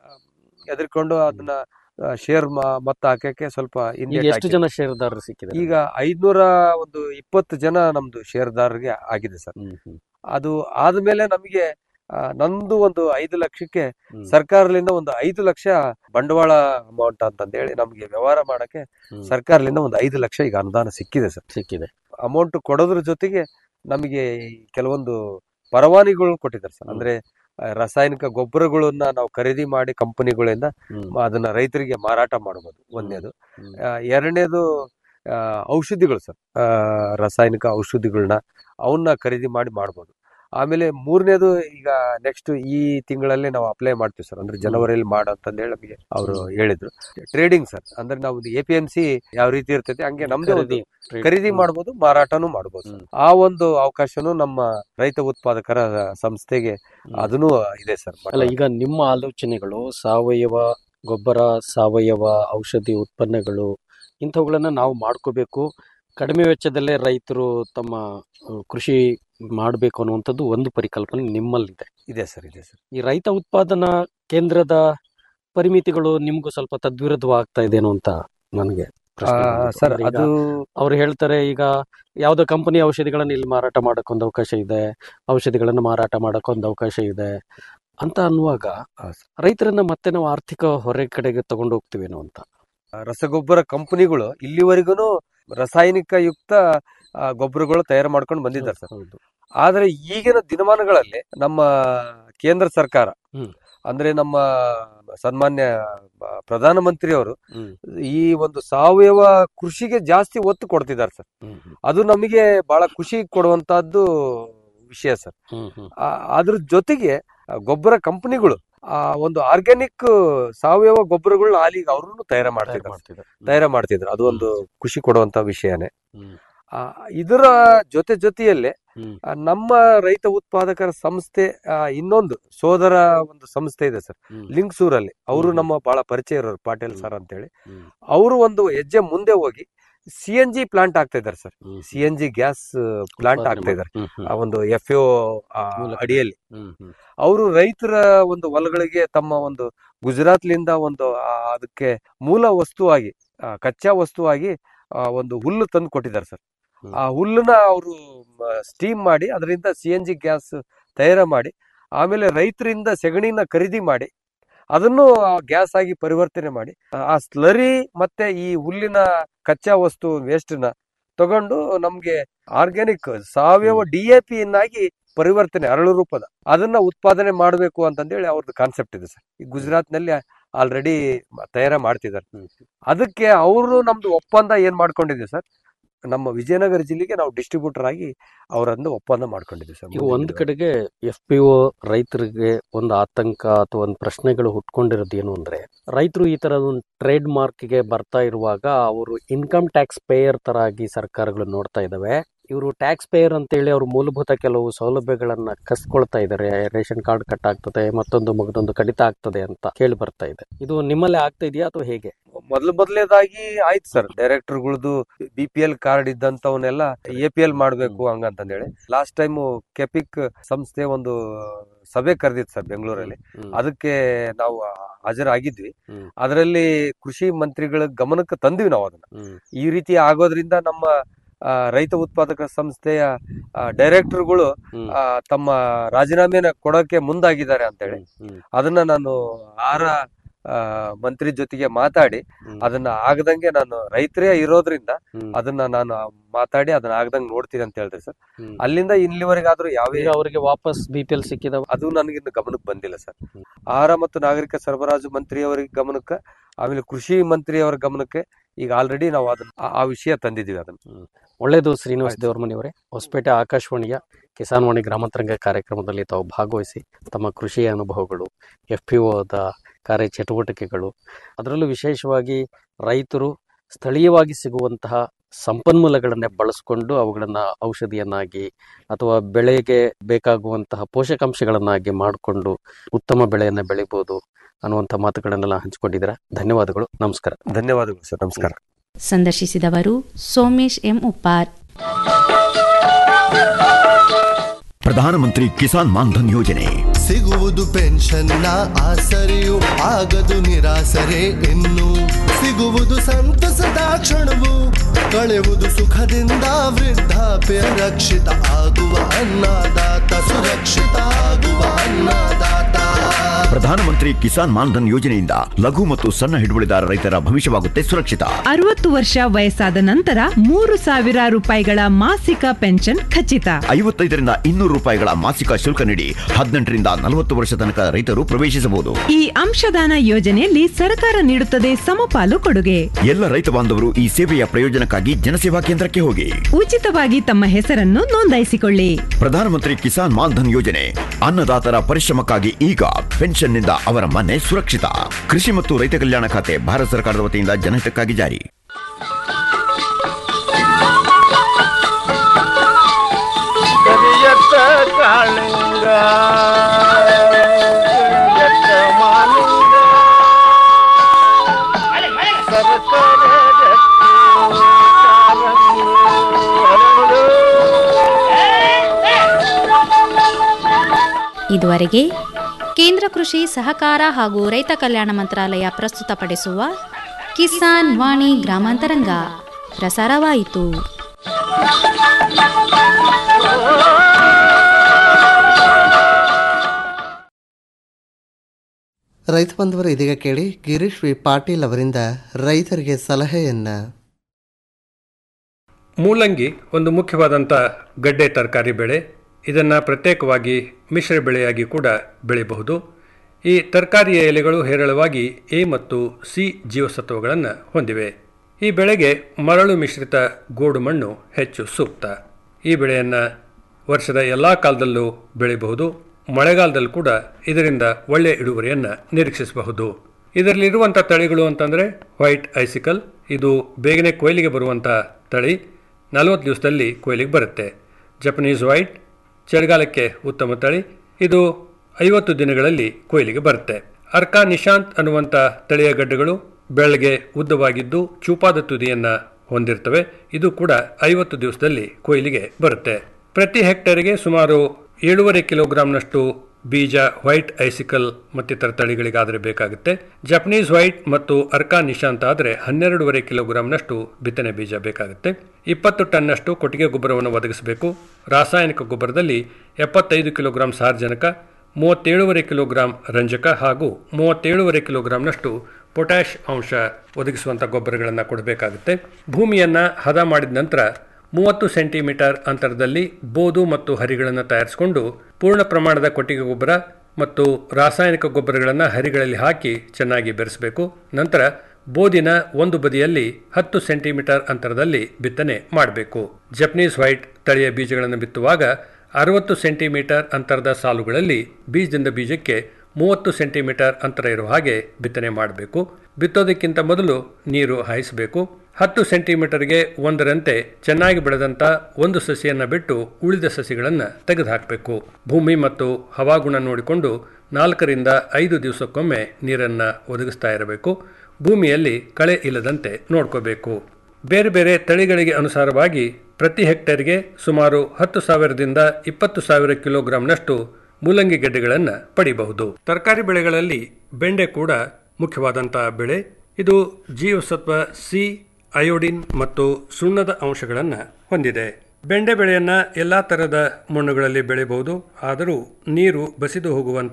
Speaker 1: ಎದುರ್ಕೊಂಡು ಅದನ್ನ ಶೇರ್ ಮೊತ್ತ ಹಾಕಕ್ಕೆ ಸ್ವಲ್ಪ
Speaker 2: ಈಗ
Speaker 1: ಹಿಂದೆ
Speaker 2: ಎಷ್ಟು ಜನ ಶೇರ್ದಾರರು ಸಿಕ್ಕಿದ್ದಾರೆ
Speaker 1: ಈಗ ಐದ್ನೂರ ಒಂದು ಇಪ್ಪತ್ತು ಜನ ನಮ್ದು ಶೇರ್ದಾರರಿಗೆ ಆಗಿದೆ ಸರ್
Speaker 2: ಹ್ಮ್, ಹ್ಮ್,
Speaker 1: ಅದು ಆದ್ಮೇಲೆ ನಮಗೆ ಆ, ನಂದು ಒಂದು ಐದು ಲಕ್ಷಕ್ಕೆ
Speaker 2: ಹ್ಮ್.
Speaker 1: ಸರ್ಕಾರದಿಂದ ಒಂದು ಐದು ಲಕ್ಷ ಬಂಡವಾಳ ಅಮೌಂಟ್ ಅಂತಂದೇಳಿ ನಮ್ಗೆ ವ್ಯವಹಾರ ಮಾಡಕ್ಕೆ
Speaker 2: ಹ್ಮ್.
Speaker 1: ಸರ್ಕಾರದಿಂದ ಒಂದು ಐದು ಲಕ್ಷ ಈಗ ಅನುದಾನ ಸಿಕ್ಕಿದೆ ಸರ್
Speaker 2: ಸಿಕ್ಕಿದೆ
Speaker 1: ಅಮೌಂಟ್ ಕೊಡೋದ್ರ ಜೊತೆಗೆ ನಮಗೆ ಈ ಕೆಲವೊಂದು ಪರವಾನಿಗಳು ಕೊಟ್ಟಿದ್ದಾರೆ ಸರ್
Speaker 2: ಹ್ಮ್.
Speaker 1: ಅಂದ್ರೆ ಆ, ರಾಸಾಯನಿಕ ಗೊಬ್ಬರಗಳನ್ನ ನಾವು ಖರೀದಿ ಮಾಡಿ ಕಂಪನಿಗಳಿಂದ
Speaker 2: ಹ್ಮ್,
Speaker 1: ಅದನ್ನ ರೈತರಿಗೆ ಮಾರಾಟ ಮಾಡಬಹುದು ಒಂದನೇದು
Speaker 2: ಹ್ಮ್.
Speaker 1: ಆ, ಎರಡನೇದು ಆ, ಔಷಧಿಗಳು ಸರ್ ಆ, ರಾಸಾಯನಿಕ ಔಷಧಿಗಳನ್ನ ಅವನ್ನ ಖರೀದಿ ಮಾಡಿ ಮಾಡ್ಬೋದು ಆಮೇಲೆ ಮೂರನೇದು ಈಗ ನೆಕ್ಸ್ಟ್ ಈ ತಿಂಗಳಲ್ಲಿ ನಾವು ಅಪ್ಲೈ ಮಾಡ್ತೀವಿ ಸರ್ ಅಂದ್ರೆ ಜನವರಿಯಲ್ಲಿ ಮಾಡು ಅಂತಂದೇಳಿ ನಮಗೆ ಅವರು
Speaker 2: ಹ್ಮ್.
Speaker 1: ಹೇಳಿದ್ರು ಟ್ರೇಡಿಂಗ್ ಸರ್ ಅಂದ್ರೆ ನಾವು ಎ ಪಿ ಎಂ ಸಿ ಯಾವ ರೀತಿ ಇರ್ತೈತೆ ಹಂಗೆ ನಮ್ದೇ ಒಂದು
Speaker 2: ಖರೀದಿ, trade.
Speaker 1: ಖರೀದಿ
Speaker 2: ಹ್ಮ್.
Speaker 1: ಮಾಡ್ಬೋದು ಮಾರಾಟನೂ ಮಾಡ್ಬೋದು ಸರ್.
Speaker 2: ಹ್ಮ್.
Speaker 1: ಆ ಒಂದು ಅವಕಾಶನೂ ನಮ್ಮ ರೈತ ಉತ್ಪಾದಕರ ಸಂಸ್ಥೆಗೆ
Speaker 2: ಹ್ಮ್.
Speaker 1: ಅದನ್ನೂ ಇದೆ ಸರ್
Speaker 2: ಅಲ್ಲ ಈಗ ನಿಮ್ಮ ಆಲೋಚನೆಗಳು ಸಾವಯವ ಗೊಬ್ಬರ ಸಾವಯವ ಔಷಧಿ ಉತ್ಪನ್ನಗಳು ಇಂಥವುಗಳನ್ನ ನಾವು ಮಾಡ್ಕೋಬೇಕು ಕಡಿಮೆ ವೆಚ್ಚದಲ್ಲೇ ರೈತರು ತಮ್ಮ ಅಹ್, ಕೃಷಿ ಮಾಡಬೇಕು ಅನ್ನುವಂಥದ್ದು ಒಂದು ಪರಿಕಲ್ಪನೆ ನಿಮ್ಮಲ್ಲಿದೆ
Speaker 1: ಇದೆ ಸರ್ ಇದೆ ಸರ್
Speaker 2: ಈ ರೈತ ಉತ್ಪಾದನಾ ಕೇಂದ್ರದ ಪರಿಮಿತಿಗಳು ನಿಮ್ಗೂ ಸ್ವಲ್ಪ ತದ್ವಿರುದ್ಧವಾಗ್ತಾ ಇದೇನೋ ಅಂತ ನನಗೆ ಪ್ರಶ್ನೆ ಬಂದಿದ್ದು.
Speaker 1: ಸರ್
Speaker 2: ಅಂದ್ರೆ ಈಗ
Speaker 1: ಅದು
Speaker 2: ಅವ್ರು ಹೇಳ್ತಾರೆ ಈಗ ಯಾವುದೋ ಕಂಪನಿ ಔಷಧಿಗಳನ್ನ ಇಲ್ಲಿ ಮಾರಾಟ ಮಾಡಕ್ಕೊಂದು ಅವಕಾಶ ಇದೆ ಔಷಧಿಗಳನ್ನ ಮಾರಾಟ ಮಾಡಕ್ಕೊಂದು ಅವಕಾಶ ಇದೆ ಅಂತ ಅನ್ನುವಾಗ
Speaker 1: ಹಾ, ಸರ್.
Speaker 2: ರೈತರನ್ನ ಮತ್ತೆ ನಾವು ಆರ್ಥಿಕ ಹೊರೆ ಕಡೆಗೆ ತಗೊಂಡು ಹೋಗ್ತೀವೇನೋ ಅಂತ
Speaker 1: ರಸಗೊಬ್ಬರ ಕಂಪನಿಗಳು ಇಲ್ಲಿವರೆಗೂ ರಾಸಾಯನಿಕ ಯುಕ್ತ ಆ, ಗೊಬ್ಬರಗಳು ತಯಾರು ಮಾಡ್ಕೊಂಡು ಬಂದಿದ್ದಾರೆ ಸರ್
Speaker 2: ಹೌದು
Speaker 1: ಆದ್ರೆ ಈಗಿನ ದಿನಮಾನಗಳಲ್ಲಿ ನಮ್ಮ ಕೇಂದ್ರ ಸರ್ಕಾರ
Speaker 2: ಹ್ಮ್.
Speaker 1: ಅಂದ್ರೆ ನಮ್ಮ ಸನ್ಮಾನ್ಯ ಬ- ಪ್ರಧಾನಮಂತ್ರಿಯವರು
Speaker 2: ಹ್ಮ್
Speaker 1: ಈ ಒಂದು ಸಾವಯವ ಕೃಷಿಗೆ ಜಾಸ್ತಿ ಒತ್ತು ಕೊಡ್ತಿದ್ದಾರೆ ಸರ್
Speaker 2: ಹ್ಮ್ ಹ್ಮ್
Speaker 1: ಅದು ನಮಗೆ ಬಹಳ ಖುಷಿ ಕೊಡುವಂತಹದ್ದು ವಿಷಯ ಸರ್
Speaker 2: ಹ್ಮ್ ಹ್ಮ್
Speaker 1: ಆ- ಅದ್ರ ಜೊತೆಗೆ ಆ, ಗೊಬ್ಬರ ಕಂಪನಿಗಳು ಆ ಒಂದು ಆರ್ಗ್ಯಾನಿಕ್ ಸಾವಯವ ಗೊಬ್ಬರಗಳನ್ನ ಹಾಲಿಗೆ ಅವರು ತಯಾರು
Speaker 2: ತಯಾರು
Speaker 1: ಮಾಡ್ತಿದ್ದಾರೆ
Speaker 2: ಮಾಡ್ತಿದ್ದಾರೆ
Speaker 1: ತಯಾರು ಮಾಡ್ತಿದ್ರು ಅದು ಒಂದು ಖುಷಿ ಕೊಡುವಂತ ವಿಷಯನೇ
Speaker 2: ಹ್ಮ್
Speaker 1: ಆ, ಇದರ ಜೊತೆ ಜೊತೆಯಲ್ಲೇ
Speaker 2: ಹ್ಮ್
Speaker 1: ಆ, ನಮ್ಮ ರೈತ ಉತ್ಪಾದಕರ ಸಂಸ್ಥೆ ಆ, ಇನ್ನೊಂದು ಸೋದರ ಒಂದು ಸಂಸ್ಥೆ ಇದೆ ಸರ್
Speaker 2: ಹ್ಮ್
Speaker 1: ಲಿಂಗ್ಸೂರಲ್ಲಿ ಅವರು
Speaker 2: ಹ್ಮ್.
Speaker 1: ನಮ್ಮ ಬಹಳ ಪರಿಚಯ ಇರೋರು ಪಾಟೀಲ್
Speaker 2: ಹ್ಮ್.
Speaker 1: ಸರ್ ಅಂತೇಳಿ
Speaker 2: ಹ್ಮ್
Speaker 1: ಅವರು ಒಂದು ಹೆಜ್ಜೆ ಮುಂದೆ ಹೋಗಿ ಸಿ ಎನ್ ಜಿ ಪ್ಲಾಂಟ್ ಆಗ್ತಾ ಇದ್ದಾರೆ ಸರ್
Speaker 2: ಹ್ಮ್
Speaker 1: C N G gas plant
Speaker 2: ಉತ್ಪಾದನೆ
Speaker 1: ಆಗ್ತಾ ಇದ್ದಾರೆ
Speaker 2: ಹ್ಮ್ ಹ್ಮ್
Speaker 1: ಆ ಒಂದು ಎಫ್ ಎ
Speaker 2: ಮೂಲಕ.
Speaker 1: ಅಡಿಯಲ್ಲಿ
Speaker 2: ಹ್ಮ್ ಹ್ಮ್
Speaker 1: ಅವರು ರೈತರ ಒಂದು ಹೊಲಗಳಿಗೆ ತಮ್ಮ ಒಂದು ಗುಜರಾತ್ಲಿಂದ ಒಂದು ಆ, ಅದಕ್ಕೆ ಮೂಲ ವಸ್ತುವಾಗಿ ಆ, ಕಚ್ಚಾ ವಸ್ತುವಾಗಿ ಆ, ಒಂದು ಹುಲ್ಲು ತಂದು ಕೊಟ್ಟಿದ್ದಾರೆ ಸರ್
Speaker 2: ಹ್ಮ್.
Speaker 1: ಆ ಹುಲ್ಲನ್ನ ಅವರು ಸ್ಟೀಮ್ ಮಾಡಿ ಅದರಿಂದ ಸಿ ಎನ್ ಜಿ ಗ್ಯಾಸ್ ತಯಾರು ಮಾಡಿ ಆಮೇಲೆ ರೈತರಿಂದ ಸೆಗಣಿನ ಖರೀದಿ ಮಾಡಿ ಅದನ್ನು ಗ್ಯಾಸ್ ಆಗಿ ಪರಿವರ್ತನೆ ಮಾಡಿ ಆ- ಆ ಸ್ಲರಿ ಮತ್ತೆ ಈ ಹುಲ್ಲಿನ ಕಚ್ಚಾ ವಸ್ತು ವೇಸ್ಟ್ ನ ತಗೊಂಡು ನಮ್ಗೆ ಆರ್ಗ್ಯಾನಿಕ್ ಸಾವಯವ ಡಿ ಎ ಪಿ ಯನ್ನಾಗಿ ಪರಿವರ್ತನೆ ಅರಳು ರೂಪದ ಅದನ್ನ ಉತ್ಪಾದನೆ ಮಾಡಬೇಕು ಅಂತಂದೇಳಿ ಅವ್ರದ್ದು ಕಾನ್ಸೆಪ್ಟ್ ಇದೆ ಸರ್ ಈ ಗುಜರಾತ್ ನಲ್ಲಿ ಆಲ್ರೆಡಿ ತಯಾರ ಮಾಡ್ತಿದ್ದಾರೆ
Speaker 2: ಹ್ಮ್.
Speaker 1: ಅದಕ್ಕೆ ಅವರು ನಮ್ದು ಒಪ್ಪಂದ ಏನ್ ಮಾಡ್ಕೊಂಡಿದ್ದೀವಿ ಸರ್ ನಮ್ಮ ವಿಜಯನಗರ ಜಿಲ್ಲೆಗೆ ನಾವು ಡಿಸ್ಟ್ರಿಬ್ಯೂಟರ್ ಆಗಿ ಅವರನ್ನು ಒಪ್ಪಂದ ಮಾಡ್ಕೊಂಡಿದ್ದೀವಿ ಸರ್
Speaker 2: ಈಗ ಒಂದು ಕಡೆಗೆ ಎಫ್ ಪಿ ಒ ರೈತರಿಗೆ ಒಂದು ಆತಂಕ ಅಥವಾ ಒಂದು ಪ್ರಶ್ನೆಗಳು ಹುಟ್ಕೊಂಡಿರೋದು ಏನು ಅಂದ್ರೆ ರೈತರು ಈ ತರದ ಒಂದು ಟ್ರೇಡ್ ಮಾರ್ಕ್ಗೆ ಬರ್ತಾ ಇರುವಾಗ ಅವರು ಇನ್ಕಮ್ ಟ್ಯಾಕ್ಸ್ ಪೇಯರ್ ತರ ಆಗಿ ಸರ್ಕಾರಗಳು ನೋಡ್ತಾ ಇದಾವೆ ಇವರು ಟ್ಯಾಕ್ಸ್ ಪೇಯರ್ ಅಂತೇಳಿ ಅವರು ಮೂಲಭೂತ ಕೆಲವು ಸೌಲಭ್ಯಗಳನ್ನ ಕಸ್ಕೊಳ್ತಾ ಇದ್ದಾರೆ ರೇಷನ್ ಕಾರ್ಡ್ ಕಟ್ ಆಗ್ತದೆ ಮತ್ತೊಂದು ಮಗದೊಂದು ಕಡಿತ ಆಗ್ತದೆ ಅಂತ ಕೇಳಿ ಬರ್ತಾ ಇದೆ ಇದು ನಿಮ್ಮಲ್ಲೇ ಆಗ್ತಾ ಇದೆಯಾ ಅಥವಾ ಹೇಗೆ
Speaker 1: ಮೊದಲು ಮೊದಲೇದಾಗಿ ಆಯ್ತು ಸರ್ ಡೈರೆಕ್ಟರ್ಗಳದ್ದು ಬಿ ಪಿ ಎಲ್ ಕಾರ್ಡ್ ಇದ್ದಂತವನ್ನೆಲ್ಲ ಎ ಪಿ ಎಲ್ ಮಾಡ್ಬೇಕು ಹಂಗಂತಂದೇಳಿ ಲಾಸ್ಟ್ ಟೈಮ್ ಕೆಪಿಕ್ ಸಂಸ್ಥೆ ಒಂದು ಸಭೆ ಕರೆದಿತ್ತು ಸರ್ ಬೆಂಗಳೂರಲ್ಲಿ
Speaker 2: ಹ್ಮ್.
Speaker 1: ಅದಕ್ಕೆ ನಾವು ಹಾಜರಾಗಿದ್ವಿ
Speaker 2: ಹ್ಮ್.
Speaker 1: ಅದರಲ್ಲಿ ಕೃಷಿ ಮಂತ್ರಿಗಳ ಗಮನಕ್ಕೆ ತಂದ್ವಿ ನಾವು ಅದನ್ನ
Speaker 2: ಹ್ಮ್.
Speaker 1: ಈ ರೀತಿ ಆಗೋದ್ರಿಂದ ನಮ್ಮ ಆ, ರೈತ ಉತ್ಪಾದಕ ಸಂಸ್ಥೆಯ ಡೈರೆಕ್ಟರ್ಗಳು
Speaker 2: ಹ್ಮ್.
Speaker 1: ತಮ್ಮ ರಾಜೀನಾಮೆನ ಕೊಡೋಕೆ ಮುಂದಾಗಿದ್ದಾರೆ ಅಂತೇಳಿ
Speaker 2: ಹ್ಮ್.
Speaker 1: ಅದನ್ನ ನಾನು ಆಹಾರ ಆ, ಮಂತ್ರಿ ಜೊತೆಗೆ ಮಾತಾಡಿ
Speaker 2: ಹ್ಮ್.
Speaker 1: ಅದನ್ನ ಆಗದಂಗೆ ನಾನು ರೈತರೇ ಇರೋದ್ರಿಂದ
Speaker 2: ಹ್ಮ್.
Speaker 1: ಅದನ್ನ ನಾನು ಮಾತಾಡಿ ಅದನ್ನ ಆಗದಂಗೆ ನೋಡ್ತೀನಿ ಅಂತ ಹೇಳಿದೆ ಸರ್
Speaker 2: ಹ್ಮ್.
Speaker 1: ಅಲ್ಲಿಂದ ಇಲ್ಲಿವರೆಗಾದ್ರೂ ಯಾವೇ
Speaker 2: ಈಗ ಅವರಿಗೆ ವಾಪಸ್ ಡೀಟೇಲ್ ಸಿಕ್ಕಿದ
Speaker 1: ಅದು ನನಗಿನ್ನು ಗಮನಕ್ಕೆ ಬಂದಿಲ್ಲ ಸರ್
Speaker 2: ಹ್ಮ್.
Speaker 1: ಆಹಾರ ಮತ್ತು ನಾಗರಿಕ ಸರಬರಾಜು ಮಂತ್ರಿಯವರಿಗೆ ಗಮನಕ್ಕೆ ಆಮೇಲೆ ಕೃಷಿ ಮಂತ್ರಿಯವರ ಗಮನಕ್ಕೆ ಈಗ ಆಲ್ರೆಡಿ ನಾವು ಅದನ್ನ ಆ- ಆ ವಿಷಯ ತಂದಿದ್ದೀವಿ ಅದನ್ನ
Speaker 2: ಒಳ್ಳೆಯದು ಶ್ರೀನಿವಾಸ
Speaker 1: ಆಯ್ತು.
Speaker 2: ದೇವರಮನಿಯವರೇ ಹೊಸಪೇಟೆ ಆಕಾಶವಾಣಿಯ ಕಿಸಾನ್ ವಾಣಿ ಗ್ರಾಮಾಂತರಂಗ ಕಾರ್ಯಕ್ರಮದಲ್ಲಿ ತಾವು ಭಾಗವಹಿಸಿ ತಮ್ಮ ಕೃಷಿ ಅನುಭವಗಳು ಎಫ್ ಪಿ ಒದ ಕಾರ್ಯಚಟುವಟಿಕೆಗಳು ಅದರಲ್ಲೂ ವಿಶೇಷವಾಗಿ ರೈತರು ಸ್ಥಳೀಯವಾಗಿ ಸಿಗುವಂತಹ ಸಂಪನ್ಮೂಲಗಳನ್ನೇ ಬಳಸಿಕೊಂಡು ಅವುಗಳನ್ನು ಔಷಧಿಯನ್ನಾಗಿ ಅಥವಾ ಬೆಳೆಗೆ ಬೇಕಾಗುವಂತಹ ಪೋಷಕಾಂಶಗಳನ್ನಾಗಿ ಮಾಡಿಕೊಂಡು ಉತ್ತಮ ಬೆಳೆಯನ್ನು ಬೆಳಿಬೋದು ಅನ್ನುವಂಥ ಮಾತುಗಳನ್ನೆಲ್ಲ ಹಂಚಿಕೊಂಡಿದ್ದೀರಾ ಧನ್ಯವಾದಗಳು ನಮಸ್ಕಾರ
Speaker 1: ಧನ್ಯವಾದಗಳು ಸರ್ ನಮಸ್ಕಾರ
Speaker 3: ಸಂದರ್ಶಿಸಿದವರು ಸೋಮೇಶ್ ಎಂ ಉಪ್ಪಾರ್
Speaker 4: ಪ್ರಧಾನಮಂತ್ರಿ ಕಿಸಾನ್ ಮಾನ್ಧನ್ ಯೋಜನೆ
Speaker 5: ಸಿಗುವುದು ಪೆನ್ಷನ್ನ ಆಸರೆಯು ಆಗದು ನಿರಾಸರೆ ಇನ್ನು ಸಿಗುವುದು ಸಂತಸದ ಕ್ಷಣವು ಕಳೆಯುವುದು ಸುಖದಿಂದ ವೃದ್ಧಾಪ್ಯ ರಕ್ಷಿತ ಆಗುವ ಅನ್ನದಾತ ಸುರಕ್ಷಿತ ಆಗುವ ಅನ್ನದಾತ
Speaker 4: ಪ್ರಧಾನಮಂತ್ರಿ ಕಿಸಾನ್ ಮಾನ್ಧನ್ ಯೋಜನೆಯಿಂದ ಲಘು ಮತ್ತು ಸಣ್ಣ ಹಿಡುವಳಿದಾರ ರೈತರ ಭವಿಷ್ಯವಾಗುತ್ತೆ ಸುರಕ್ಷಿತ
Speaker 6: ಅರವತ್ತು ವರ್ಷ ವಯಸ್ಸಾದ ನಂತರ ಮೂರು ಸಾವಿರ ರೂಪಾಯಿಗಳ ಮಾಸಿಕ ಪೆನ್ಷನ್ ಖಚಿತ
Speaker 4: ಐವತ್ತೈದರಿಂದ ಇನ್ನೂರು ರೂಪಾಯಿಗಳ ಮಾಸಿಕ ಶುಲ್ಕ ನೀಡಿ ಹದಿನೆಂಟರಿಂದ ನಲವತ್ತು ವರ್ಷ ತನಕ ರೈತರು ಪ್ರವೇಶಿಸಬಹುದು
Speaker 6: ಈ ಅಂಶದಾನ ಯೋಜನೆಯಲ್ಲಿ ಸರ್ಕಾರ ನೀಡುತ್ತದೆ ಸಮಪಾಲು ಕೊಡುಗೆ
Speaker 4: ಎಲ್ಲ ರೈತ ಬಾಂಧವರು ಈ ಸೇವೆಯ ಪ್ರಯೋಜನಕ್ಕಾಗಿ ಜನಸೇವಾ ಕೇಂದ್ರಕ್ಕೆ ಹೋಗಿ
Speaker 6: ಉಚಿತವಾಗಿ ತಮ್ಮ ಹೆಸರನ್ನು ನೋಂದಾಯಿಸಿಕೊಳ್ಳಿ
Speaker 4: ಪ್ರಧಾನಮಂತ್ರಿ ಕಿಸಾನ್ ಮಾನ್ಧನ್ ಯೋಜನೆ ಅನ್ನದಾತರ ಪರಿಶ್ರಮಕ್ಕಾಗಿ ಈಗ ಪೆನ್ಷನ್ನಿಂದ ಅವರ ಮನೆ ಸುರಕ್ಷಿತ ಕೃಷಿ ಮತ್ತು ರೈತ ಕಲ್ಯಾಣ ಖಾತೆ ಭಾರತ ಸರ್ಕಾರದ ವತಿಯಿಂದ ಜನಹಿತಕ್ಕಾಗಿ ಜಾರಿ
Speaker 7: ಕರಿಯತ್ತ ಕಾಳಿಂಗ ಕರಿಯತ್ತ ಮಾಲಿಂಗ ಸರಸರ ಗಟ್ಟಿ ಕಾರಂಗಿ ಹರಳು.
Speaker 3: ಇದುವರೆಗೆ ಕೇಂದ್ರ ಕೃಷಿ ಸಹಕಾರ ಹಾಗೂ ರೈತ ಕಲ್ಯಾಣ ಮಂತ್ರಾಲಯ ಪ್ರಸ್ತುತಪಡಿಸುವ ಕಿಸಾನ್ ವಾಣಿ ಗ್ರಾಮಾಂತರಂಗ ಪ್ರಸಾರವಾಯಿತು
Speaker 5: ರೈತ ಬಂಧುವರು ಇದೀಗ ಕೇಳಿ ಗಿರೀಶ್ ವಿ ಪಾಟೀಲ್ ಅವರಿಂದ ರೈತರಿಗೆ ಸಲಹೆಯನ್ನ
Speaker 8: ಮೂಲಂಗಿ ಒಂದು ಮುಖ್ಯವಾದಂಥ ಗಡ್ಡೆ ತರಕಾರಿ ಬೆಳೆ ಇದನ್ನು ಪ್ರತ್ಯೇಕವಾಗಿ ಮಿಶ್ರ ಬೆಳೆಯಾಗಿ ಕೂಡ ಬೆಳೆಯಬಹುದು ಈ ತರಕಾರಿಯ ಎಲೆಗಳು ಹೇರಳವಾಗಿ ಎ ಮತ್ತು ಸಿ ಜೀವಸತ್ವಗಳನ್ನು ಹೊಂದಿವೆ ಈ ಬೆಳೆಗೆ ಮರಳು ಮಿಶ್ರಿತ ಗೋಡು ಮಣ್ಣು ಹೆಚ್ಚು ಸೂಕ್ತ ಈ ಬೆಳೆಯನ್ನು ವರ್ಷದ ಎಲ್ಲ ಕಾಲದಲ್ಲೂ ಬೆಳೆಯಬಹುದು ಮಳೆಗಾಲದಲ್ಲೂ ಕೂಡ ಇದರಿಂದ ಒಳ್ಳೆಯ ಇಳುವರಿಯನ್ನು ನಿರೀಕ್ಷಿಸಬಹುದು ಇದರಲ್ಲಿರುವಂಥ ತಳಿಗಳು ಅಂತಂದರೆ ವೈಟ್ ಐಸಿಕಲ್ ಇದು ಬೇಗನೆ ಕೊಯ್ಲಿಗೆ ಬರುವಂಥ ತಳಿ ನಲವತ್ತು ದಿವಸದಲ್ಲಿ ಕೊಯ್ಲಿಗೆ ಬರುತ್ತೆ ಜಪನೀಸ್ ವೈಟ್ ಚಳಿಗಾಲಕ್ಕೆ ಉತ್ತಮ ತಳಿ ಇದು ಐವತ್ತು ದಿನಗಳಲ್ಲಿ ಕೊಯ್ಲಿಗೆ ಬರುತ್ತೆ ಅರ್ಕಾ ನಿಶಾಂತ್ ಅನ್ನುವಂಥ ತಳಿಯ ಗಡ್ಡೆಗಳು ಬೆಳಗ್ಗೆ ಉದ್ದವಾಗಿದ್ದು ಚೂಪಾದ ತುದಿಯನ್ನು ಹೊಂದಿರ್ತವೆ ಇದು ಕೂಡ ಐವತ್ತು ದಿವಸದಲ್ಲಿ ಕೊಯ್ಲಿಗೆ ಬರುತ್ತೆ ಪ್ರತಿ ಹೆಕ್ಟೇರ್ಗೆ ಸುಮಾರು ಏಳೂವರೆ ಕಿಲೋಗ್ರಾಂನಷ್ಟು ಬೀಜ ವೈಟ್ ಐಸಿಕಲ್ ಮತ್ತಿತರ ತಳಿಗಳಿಗಾದರೆ ಬೇಕಾಗುತ್ತೆ ಜಪನೀಸ್ ವೈಟ್ ಮತ್ತು ಅರ್ಕಾ ನಿಶಾಂತ್ ಆದರೆ ಹನ್ನೆರಡೂವರೆ ಕಿಲೋಗ್ರಾಂನಷ್ಟು ಬಿತ್ತನೆ ಬೀಜ ಬೇಕಾಗುತ್ತೆ ಇಪ್ಪತ್ತು ಟನ್ನಷ್ಟು ಕೊಟ್ಟಿಗೆ ಗೊಬ್ಬರವನ್ನು ಒದಗಿಸಬೇಕು ರಾಸಾಯನಿಕ ಗೊಬ್ಬರದಲ್ಲಿ ಎಪ್ಪತ್ತೈದು ಕಿಲೋಗ್ರಾಂ ಸಾರ್ವಜನಿಕ ಮೂವತ್ತೇಳುವರೆ ಕಿಲೋಗ್ರಾಂ ರಂಜಕ ಹಾಗೂ ಮೂವತ್ತೇಳುವರೆ ಕಿಲೋಗ್ರಾಂನಷ್ಟು ಪೊಟ್ಯಾಷ್ ಅಂಶ ಒದಗಿಸುವಂಥ ಗೊಬ್ಬರಗಳನ್ನು ಕೊಡಬೇಕಾಗುತ್ತೆ ಭೂಮಿಯನ್ನು ಹದ ಮಾಡಿದ ನಂತರ ಮೂವತ್ತು ಸೆಂಟಿಮೀಟರ್ ಅಂತರದಲ್ಲಿ ಬೋದು ಮತ್ತು ಹರಿಗಳನ್ನು ತಯಾರಿಸಿಕೊಂಡು ಪೂರ್ಣ ಪ್ರಮಾಣದ ಕೊಟ್ಟಿಗೆ ಗೊಬ್ಬರ ಮತ್ತು ರಾಸಾಯನಿಕ ಗೊಬ್ಬರಗಳನ್ನು ಹರಿಗಳಲ್ಲಿ ಹಾಕಿ ಚೆನ್ನಾಗಿ ಬೆರೆಸಬೇಕು ನಂತರ ಬೋದಿನ ಒಂದು ಬದಿಯಲ್ಲಿ ಹತ್ತು ಸೆಂಟಿಮೀಟರ್ ಅಂತರದಲ್ಲಿ ಬಿತ್ತನೆ ಮಾಡಬೇಕು ಜಪನೀಸ್ ವೈಟ್ ತಳಿಯ ಬೀಜಗಳನ್ನು ಬಿತ್ತುವಾಗ ಅರವತ್ತು ಸೆಂಟಿಮೀಟರ್ ಅಂತರದ ಸಾಲುಗಳಲ್ಲಿ ಬೀಜದಿಂದ ಬೀಜಕ್ಕೆ ಮೂವತ್ತು ಸೆಂಟಿಮೀಟರ್ ಅಂತರ ಇರುವ ಹಾಗೆ ಬಿತ್ತನೆ ಮಾಡಬೇಕು ಬಿತ್ತೋದಕ್ಕಿಂತ ಮೊದಲು ನೀರು ಹಾಯಿಸಬೇಕು ಹತ್ತು ಸೆಂಟಿಮೀಟರ್ಗೆ ಒಂದರಂತೆ ಚೆನ್ನಾಗಿ ಬೆಳೆದಂಥ ಒಂದು ಸಸಿಯನ್ನು ಬಿಟ್ಟು ಉಳಿದ ಸಸಿಗಳನ್ನು ತೆಗೆದುಹಾಕಬೇಕು ಭೂಮಿ ಮತ್ತು ಹವಾಗುಣ ನೋಡಿಕೊಂಡು ನಾಲ್ಕರಿಂದ ಐದು ದಿವಸಕ್ಕೊಮ್ಮೆ ನೀರನ್ನು ಒದಗಿಸ್ತಾ ಇರಬೇಕು ಭೂಮಿಯಲ್ಲಿ ಕಳೆ ಇಲ್ಲದಂತೆ ನೋಡ್ಕೋಬೇಕು ಬೇರೆ ಬೇರೆ ತಳಿಗಳಿಗೆ ಅನುಸಾರವಾಗಿ ಪ್ರತಿ ಹೆಕ್ಟೇರ್ಗೆ ಸುಮಾರು ಹತ್ತು ಸಾವಿರದಿಂದ ಇಪ್ಪತ್ತು ಸಾವಿರ ಕಿಲೋಗ್ರಾಂನಷ್ಟು ಮೂಲಂಗಿ ಗೆಡ್ಡೆಗಳನ್ನು ಪಡೆಯಬಹುದು ತರಕಾರಿ ಬೆಳೆಗಳಲ್ಲಿ ಬೆಂಡೆ ಕೂಡ ಮುಖ್ಯವಾದಂತಹ ಬೆಳೆ ಇದು ಜೀವಸತ್ವ ಸಿ ಅಯೋಡಿನ್ ಮತ್ತು ಸುಣ್ಣದ ಅಂಶಗಳನ್ನು ಹೊಂದಿದೆ ಬೆಂಡೆ ಬೆಳೆಯನ್ನು ಎಲ್ಲ ಥರದ ಮಣ್ಣುಗಳಲ್ಲಿ ಬೆಳೆಯಬಹುದು ಆದರೂ ನೀರು ಬಸಿದು ಹೋಗುವಂಥ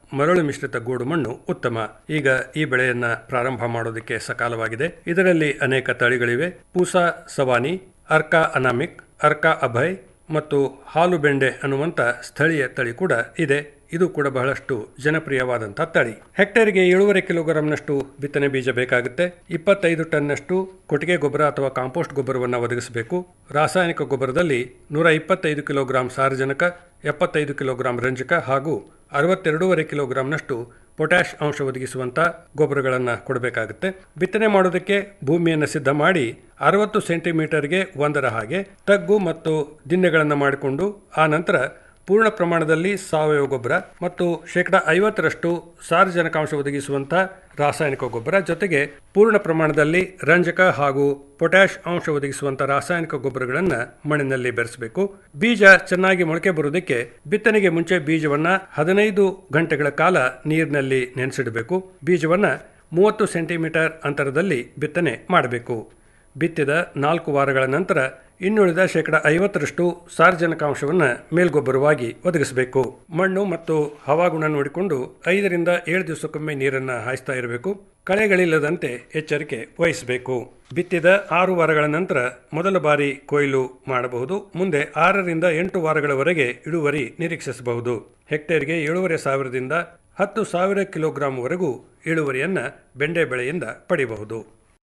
Speaker 8: ಮರಳು ಮಿಶ್ರಿತ ಗೋಡು ಮಣ್ಣು ಉತ್ತಮ ಈಗ ಈ ಬೆಳೆಯನ್ನ ಪ್ರಾರಂಭ ಮಾಡೋದಕ್ಕೆ ಸಕಾಲವಾಗಿದೆ ಇದರಲ್ಲಿ ಅನೇಕ ತಳಿಗಳಿವೆ ಪೂಸಾ ಸವಾನಿ ಅರ್ಕಾ ಅನಾಮಿಕ್ ಅರ್ಕಾ ಅಭಯ್ ಮತ್ತು ಹಾಲು ಬೆಂಡೆ ಅನ್ನುವಂಥ ಸ್ಥಳೀಯ ತಳಿ ಕೂಡ ಇದೆ ಇದು ಕೂಡ ಬಹಳಷ್ಟು ಜನಪ್ರಿಯವಾದಂಥ ತಳಿ ಹೆಕ್ಟೇರ್ಗೆ ಏಳೂವರೆ ಕಿಲೋಗ್ರಾಂನಷ್ಟು ಬಿತ್ತನೆ ಬೀಜ ಬೇಕಾಗುತ್ತೆ ಇಪ್ಪತ್ತೈದು ಟನ್ನಷ್ಟು ಕೊಟ್ಟಿಗೆ ಗೊಬ್ಬರ ಅಥವಾ ಕಾಂಪೋಸ್ಟ್ ಗೊಬ್ಬರವನ್ನು ಒದಗಿಸಬೇಕು ರಾಸಾಯನಿಕ ಗೊಬ್ಬರದಲ್ಲಿ ನೂರ ಇಪ್ಪತ್ತೈದು ಕಿಲೋಗ್ರಾಂ ಸಾರಜನಕ ಎಪ್ಪತ್ತೈದು ಕಿಲೋಗ್ರಾಂ ರಂಜಕ ಹಾಗೂ ಅರವತ್ತೆರಡೂವರೆ ಕಿಲೋಗ್ರಾಂನಷ್ಟು ಪೊಟ್ಯಾಷ್ ಅಂಶ ಒದಗಿಸುವಂತ ಗೊಬ್ಬರಗಳನ್ನು ಕೊಡಬೇಕಾಗುತ್ತೆ ಬಿತ್ತನೆ ಮಾಡೋದಕ್ಕೆ ಭೂಮಿಯನ್ನು ಸಿದ್ಧ ಮಾಡಿ ಅರವತ್ತು ಸೆಂಟಿಮೀಟರ್ಗೆ ಒಂದರ ಹಾಗೆ ತಗ್ಗು ಮತ್ತು ದಿಣ್ಣೆಗಳನ್ನು ಮಾಡಿಕೊಂಡು ಆ ನಂತರ ಪೂರ್ಣ ಪ್ರಮಾಣದಲ್ಲಿ ಸಾವಯವ ಗೊಬ್ಬರ ಮತ್ತು ಶೇಕಡ ಐವತ್ತರಷ್ಟು ಸಾರಜನಕಾಂಶ ಒದಗಿಸುವಂಥ ರಾಸಾಯನಿಕ ಗೊಬ್ಬರ ಜೊತೆಗೆ ಪೂರ್ಣ ಪ್ರಮಾಣದಲ್ಲಿ ರಂಜಕ ಹಾಗೂ ಪೊಟ್ಯಾಷ್ ಅಂಶ ಒದಗಿಸುವಂಥ ರಾಸಾಯನಿಕ ಗೊಬ್ಬರಗಳನ್ನು ಮಣ್ಣಿನಲ್ಲಿ ಬೆರೆಸಬೇಕು ಬೀಜ ಚೆನ್ನಾಗಿ ಮೊಳಕೆ ಬರುವುದಕ್ಕೆ ಬಿತ್ತನೆಗೆ ಮುಂಚೆ ಬೀಜವನ್ನ ಹದಿನೈದು ಗಂಟೆಗಳ ಕಾಲ ನೀರಿನಲ್ಲಿ ನೆನೆಸಿಡಬೇಕು ಬೀಜವನ್ನ ಮೂವತ್ತು ಸೆಂಟಿಮೀಟರ್ ಅಂತರದಲ್ಲಿ ಬಿತ್ತನೆ ಮಾಡಬೇಕು ಬಿತ್ತಿದ ನಾಲ್ಕು ವಾರಗಳ ನಂತರ ಇನ್ನುಳಿದ ಶೇಕಡ ಐವತ್ತರಷ್ಟು ಸಾರ್ವಜನಿಕಾಂಶವನ್ನು ಮೇಲ್ಗೊಬ್ಬರವಾಗಿ ಒದಗಿಸಬೇಕು ಮಣ್ಣು ಮತ್ತು ಹವಾಗುಣ ನೋಡಿಕೊಂಡು ಐದರಿಂದ ಏಳು ದಿವಸಕ್ಕೊಮ್ಮೆ ನೀರನ್ನು ಹಾಯಿಸ್ತಾ ಇರಬೇಕು ಕಳೆಗಳಿಲ್ಲದಂತೆ ಎಚ್ಚರಿಕೆ ವಹಿಸಬೇಕು ಬಿತ್ತಿದ ಆರು ವಾರಗಳ ನಂತರ ಮೊದಲ ಬಾರಿ ಕೊಯ್ಲು ಮಾಡಬಹುದು ಮುಂದೆ ಆರರಿಂದ ಎಂಟು ವಾರಗಳವರೆಗೆ ಇಳುವರಿ ನಿರೀಕ್ಷಿಸಬಹುದು ಹೆಕ್ಟೇರ್ಗೆ ಏಳೂವರೆ ಸಾವಿರದಿಂದ ಹತ್ತು ಸಾವಿರ ಕಿಲೋಗ್ರಾಂವರೆಗೂ ಇಳುವರಿಯನ್ನು ಬೆಂಡೆ ಬೆಳೆಯಿಂದ ಪಡೆಯಬಹುದು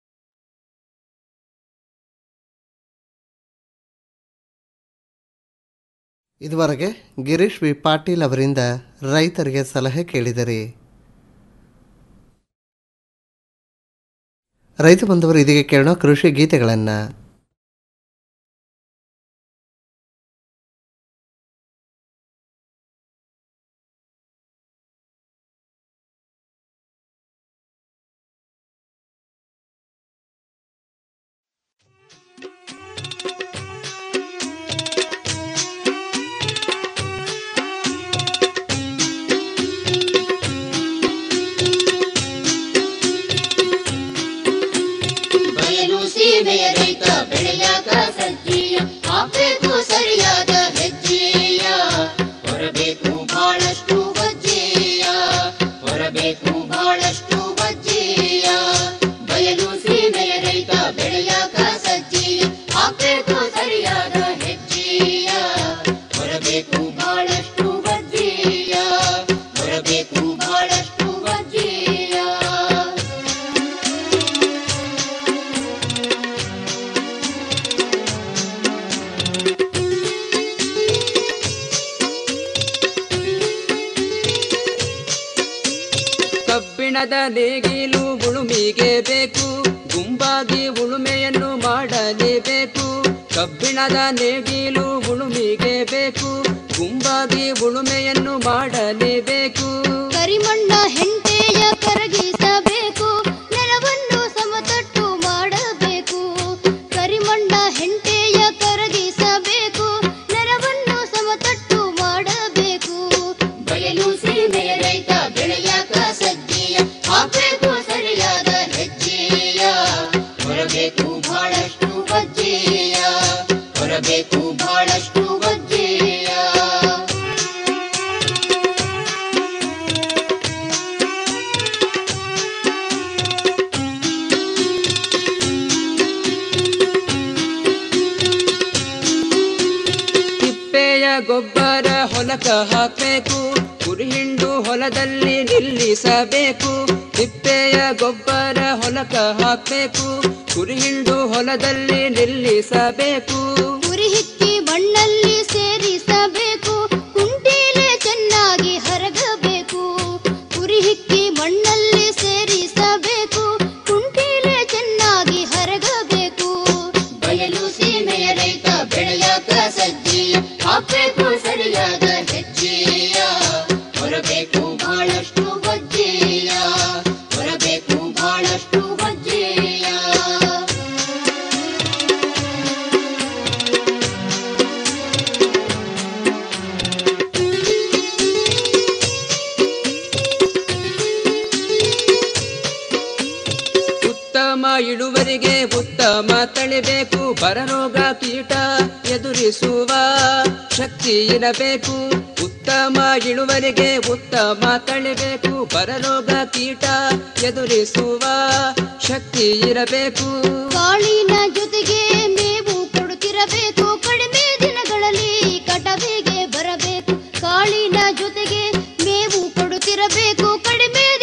Speaker 5: ಇದುವರೆಗೆ ಗಿರೀಶ್ ವಿ ಪಾಟೀಲ್ ಅವರಿಂದ ರೈತರಿಗೆ ಸಲಹೆ ಕೇಳಿದರೆ ರೈತ ಬಂಧುವರು ಇದೀಗ ಕೇಳೋಣ ಕೃಷಿ ಗೀತೆಗಳನ್ನು
Speaker 9: ಬಯಲು ಸೀಮೆಯ ರೈತ ಬೆಳೆಯಾಕ ಸಜ್ಜೀಯ ಹಾಕ್ಬೇಕು ಸರಿಯಾದ ಹೆಜ್ಜೆಯ ಹೊರಬೇಕು ಬಹಳಷ್ಟು ಬಜ್ಜೆಯ ಹೊರಬೇಕು ಬಹಳಷ್ಟು ಬಜ್ಜೆಯ ಬಯಲು ಸೀಮೆಯ ರೈತ ಬೆಳೆಯಾಕ ಸಜ್ಜೀಯ ಹಾಕ್ಬೇಕು ಸರಿಯಾದ ಹೆಜ್ಜೆಯ ಹೊರಬೇಕು ಬಹಳಷ್ಟು ಬಜ್ಜೆಯ ಹೊರಬೇಕು ಬಹಳಷ್ಟು ಬಜ್ಜೆಯ
Speaker 10: ಕಬ್ಬಿಣದ ನೇಗಿಲು ಉಳುಮಿಗೆ ಬೇಕು ಗುಂಪಾಗಿ ಉಳುಮೆಯನ್ನು ಮಾಡಲೇಬೇಕು ಕಬ್ಬಿಣದ ನೇಗಿಲು ಉಳುಮಿಗೆ ಬೇಕು ಗುಂಪಾಗಿ ಉಳುಮೆಯನ್ನು ಮಾಡಲೇಬೇಕು
Speaker 9: ಕರಿಮಣ್ಣ ಹೆಂಟೆಯ ಕರಗಿಸಬೇಕು ನೆಲವನ್ನು ಸಮತಟ್ಟು ಮಾಡಬೇಕು ಕರಿಮಣ್ಣ ಹೆಂಟೆಯ ಕರಗಿಸಬೇಕು ನೆಲವನ್ನು ಸಮತಟ್ಟು ಮಾಡಬೇಕು ಬಯಲು ಸೀಮೆಯ ರೈತ ಬೆಳೆಯಾಕ ಸಜ್ಜೆಯ ಹಾಕಬೇಕು ಸರಿಯಾದ ಹೆಜ್ಜೆಯ ಹೊರಬೇಕು ಬಹಳಷ್ಟು ಬಜ್ಜೆಯ ಹೊರಬೇಕು ಬಹಳಷ್ಟು ಬಜ್ಜೆಯ
Speaker 10: ತಿಪ್ಪೆಯ ಗೊಬ್ಬರ ಹೊಲಕ ಹಾಕಬೇಕು ಕುರಿಹಿಂಡು ಹೊಲದಲ್ಲಿ ನಿಲ್ಲಿಸಬೇಕು ತಿಪ್ಪೆಯ ಗೊಬ್ಬರ ಹೊಲಕ ಹಾಕಬೇಕು ಕುರಿಹಿಂಡು ಹೊಲದಲ್ಲಿ ನಿಲ್ಲಿಸಬೇಕು
Speaker 9: ಉರಿ ಹಿಕ್ಕಿ ಮಣ್ಣಲ್ಲಿ ಸೇರಿಸಬೇಕು ಕುಂಟೀಲೆ ಚೆನ್ನಾಗಿ ಹರಗಬೇಕು ಉರಿ ಹಿಕ್ಕಿ ಮಣ್ಣಲ್ಲಿ ಸೇರಿಸಬೇಕು ಕುಂಟೀಲೆ ಚೆನ್ನಾಗಿ ಹರಗಬೇಕು ಬಯಲು ಸೀಮೆಯ ರೈತ ಬೆಳೆಯಾಕ ಸಜ್ಜೆಯ ಹಾಕಬೇಕು ಸರಿಯಾದ ಹೆಜ್ಜೆಯ ಹೊರಬೇಕು ಬಹಳಷ್ಟು ಬಜ್ಜೆಯ ಹೊರಬೇಕು ಬಹಳಷ್ಟು ಬಜ್ಜೆಯ
Speaker 10: ಉತ್ತಮ ಇಳುವರಿಗೆ ಉತ್ತಮ ತಳಿಬೇಕು ಬರರೋಗ ಕೀಟ ಎದುರಿಸುವ ಶಕ್ತಿ ಇರಬೇಕು ಉತ್ತಮ ಉತ್ತಮ ಇಳುವರಿಗೆ ಉತ್ತಮ ತಳಿಬೇಕು ಬರರೋಗ ಕೀಟ ಎದುರಿಸುವ ಶಕ್ತಿ ಇರಬೇಕು
Speaker 9: ಕಾಳಿನ ಜೊತೆಗೆ ಮೇವು ಕೊಡುತ್ತಿರಬೇಕು ಕಡಿಮೆ ದಿನಗಳಲ್ಲಿ ಕಟವಿಗೆ ಬರಬೇಕು ಕಾಳಿನ ಜೊತೆಗೆ ಮೇವು ಕೊಡುತ್ತಿರಬೇಕು ಕಡಿಮೆ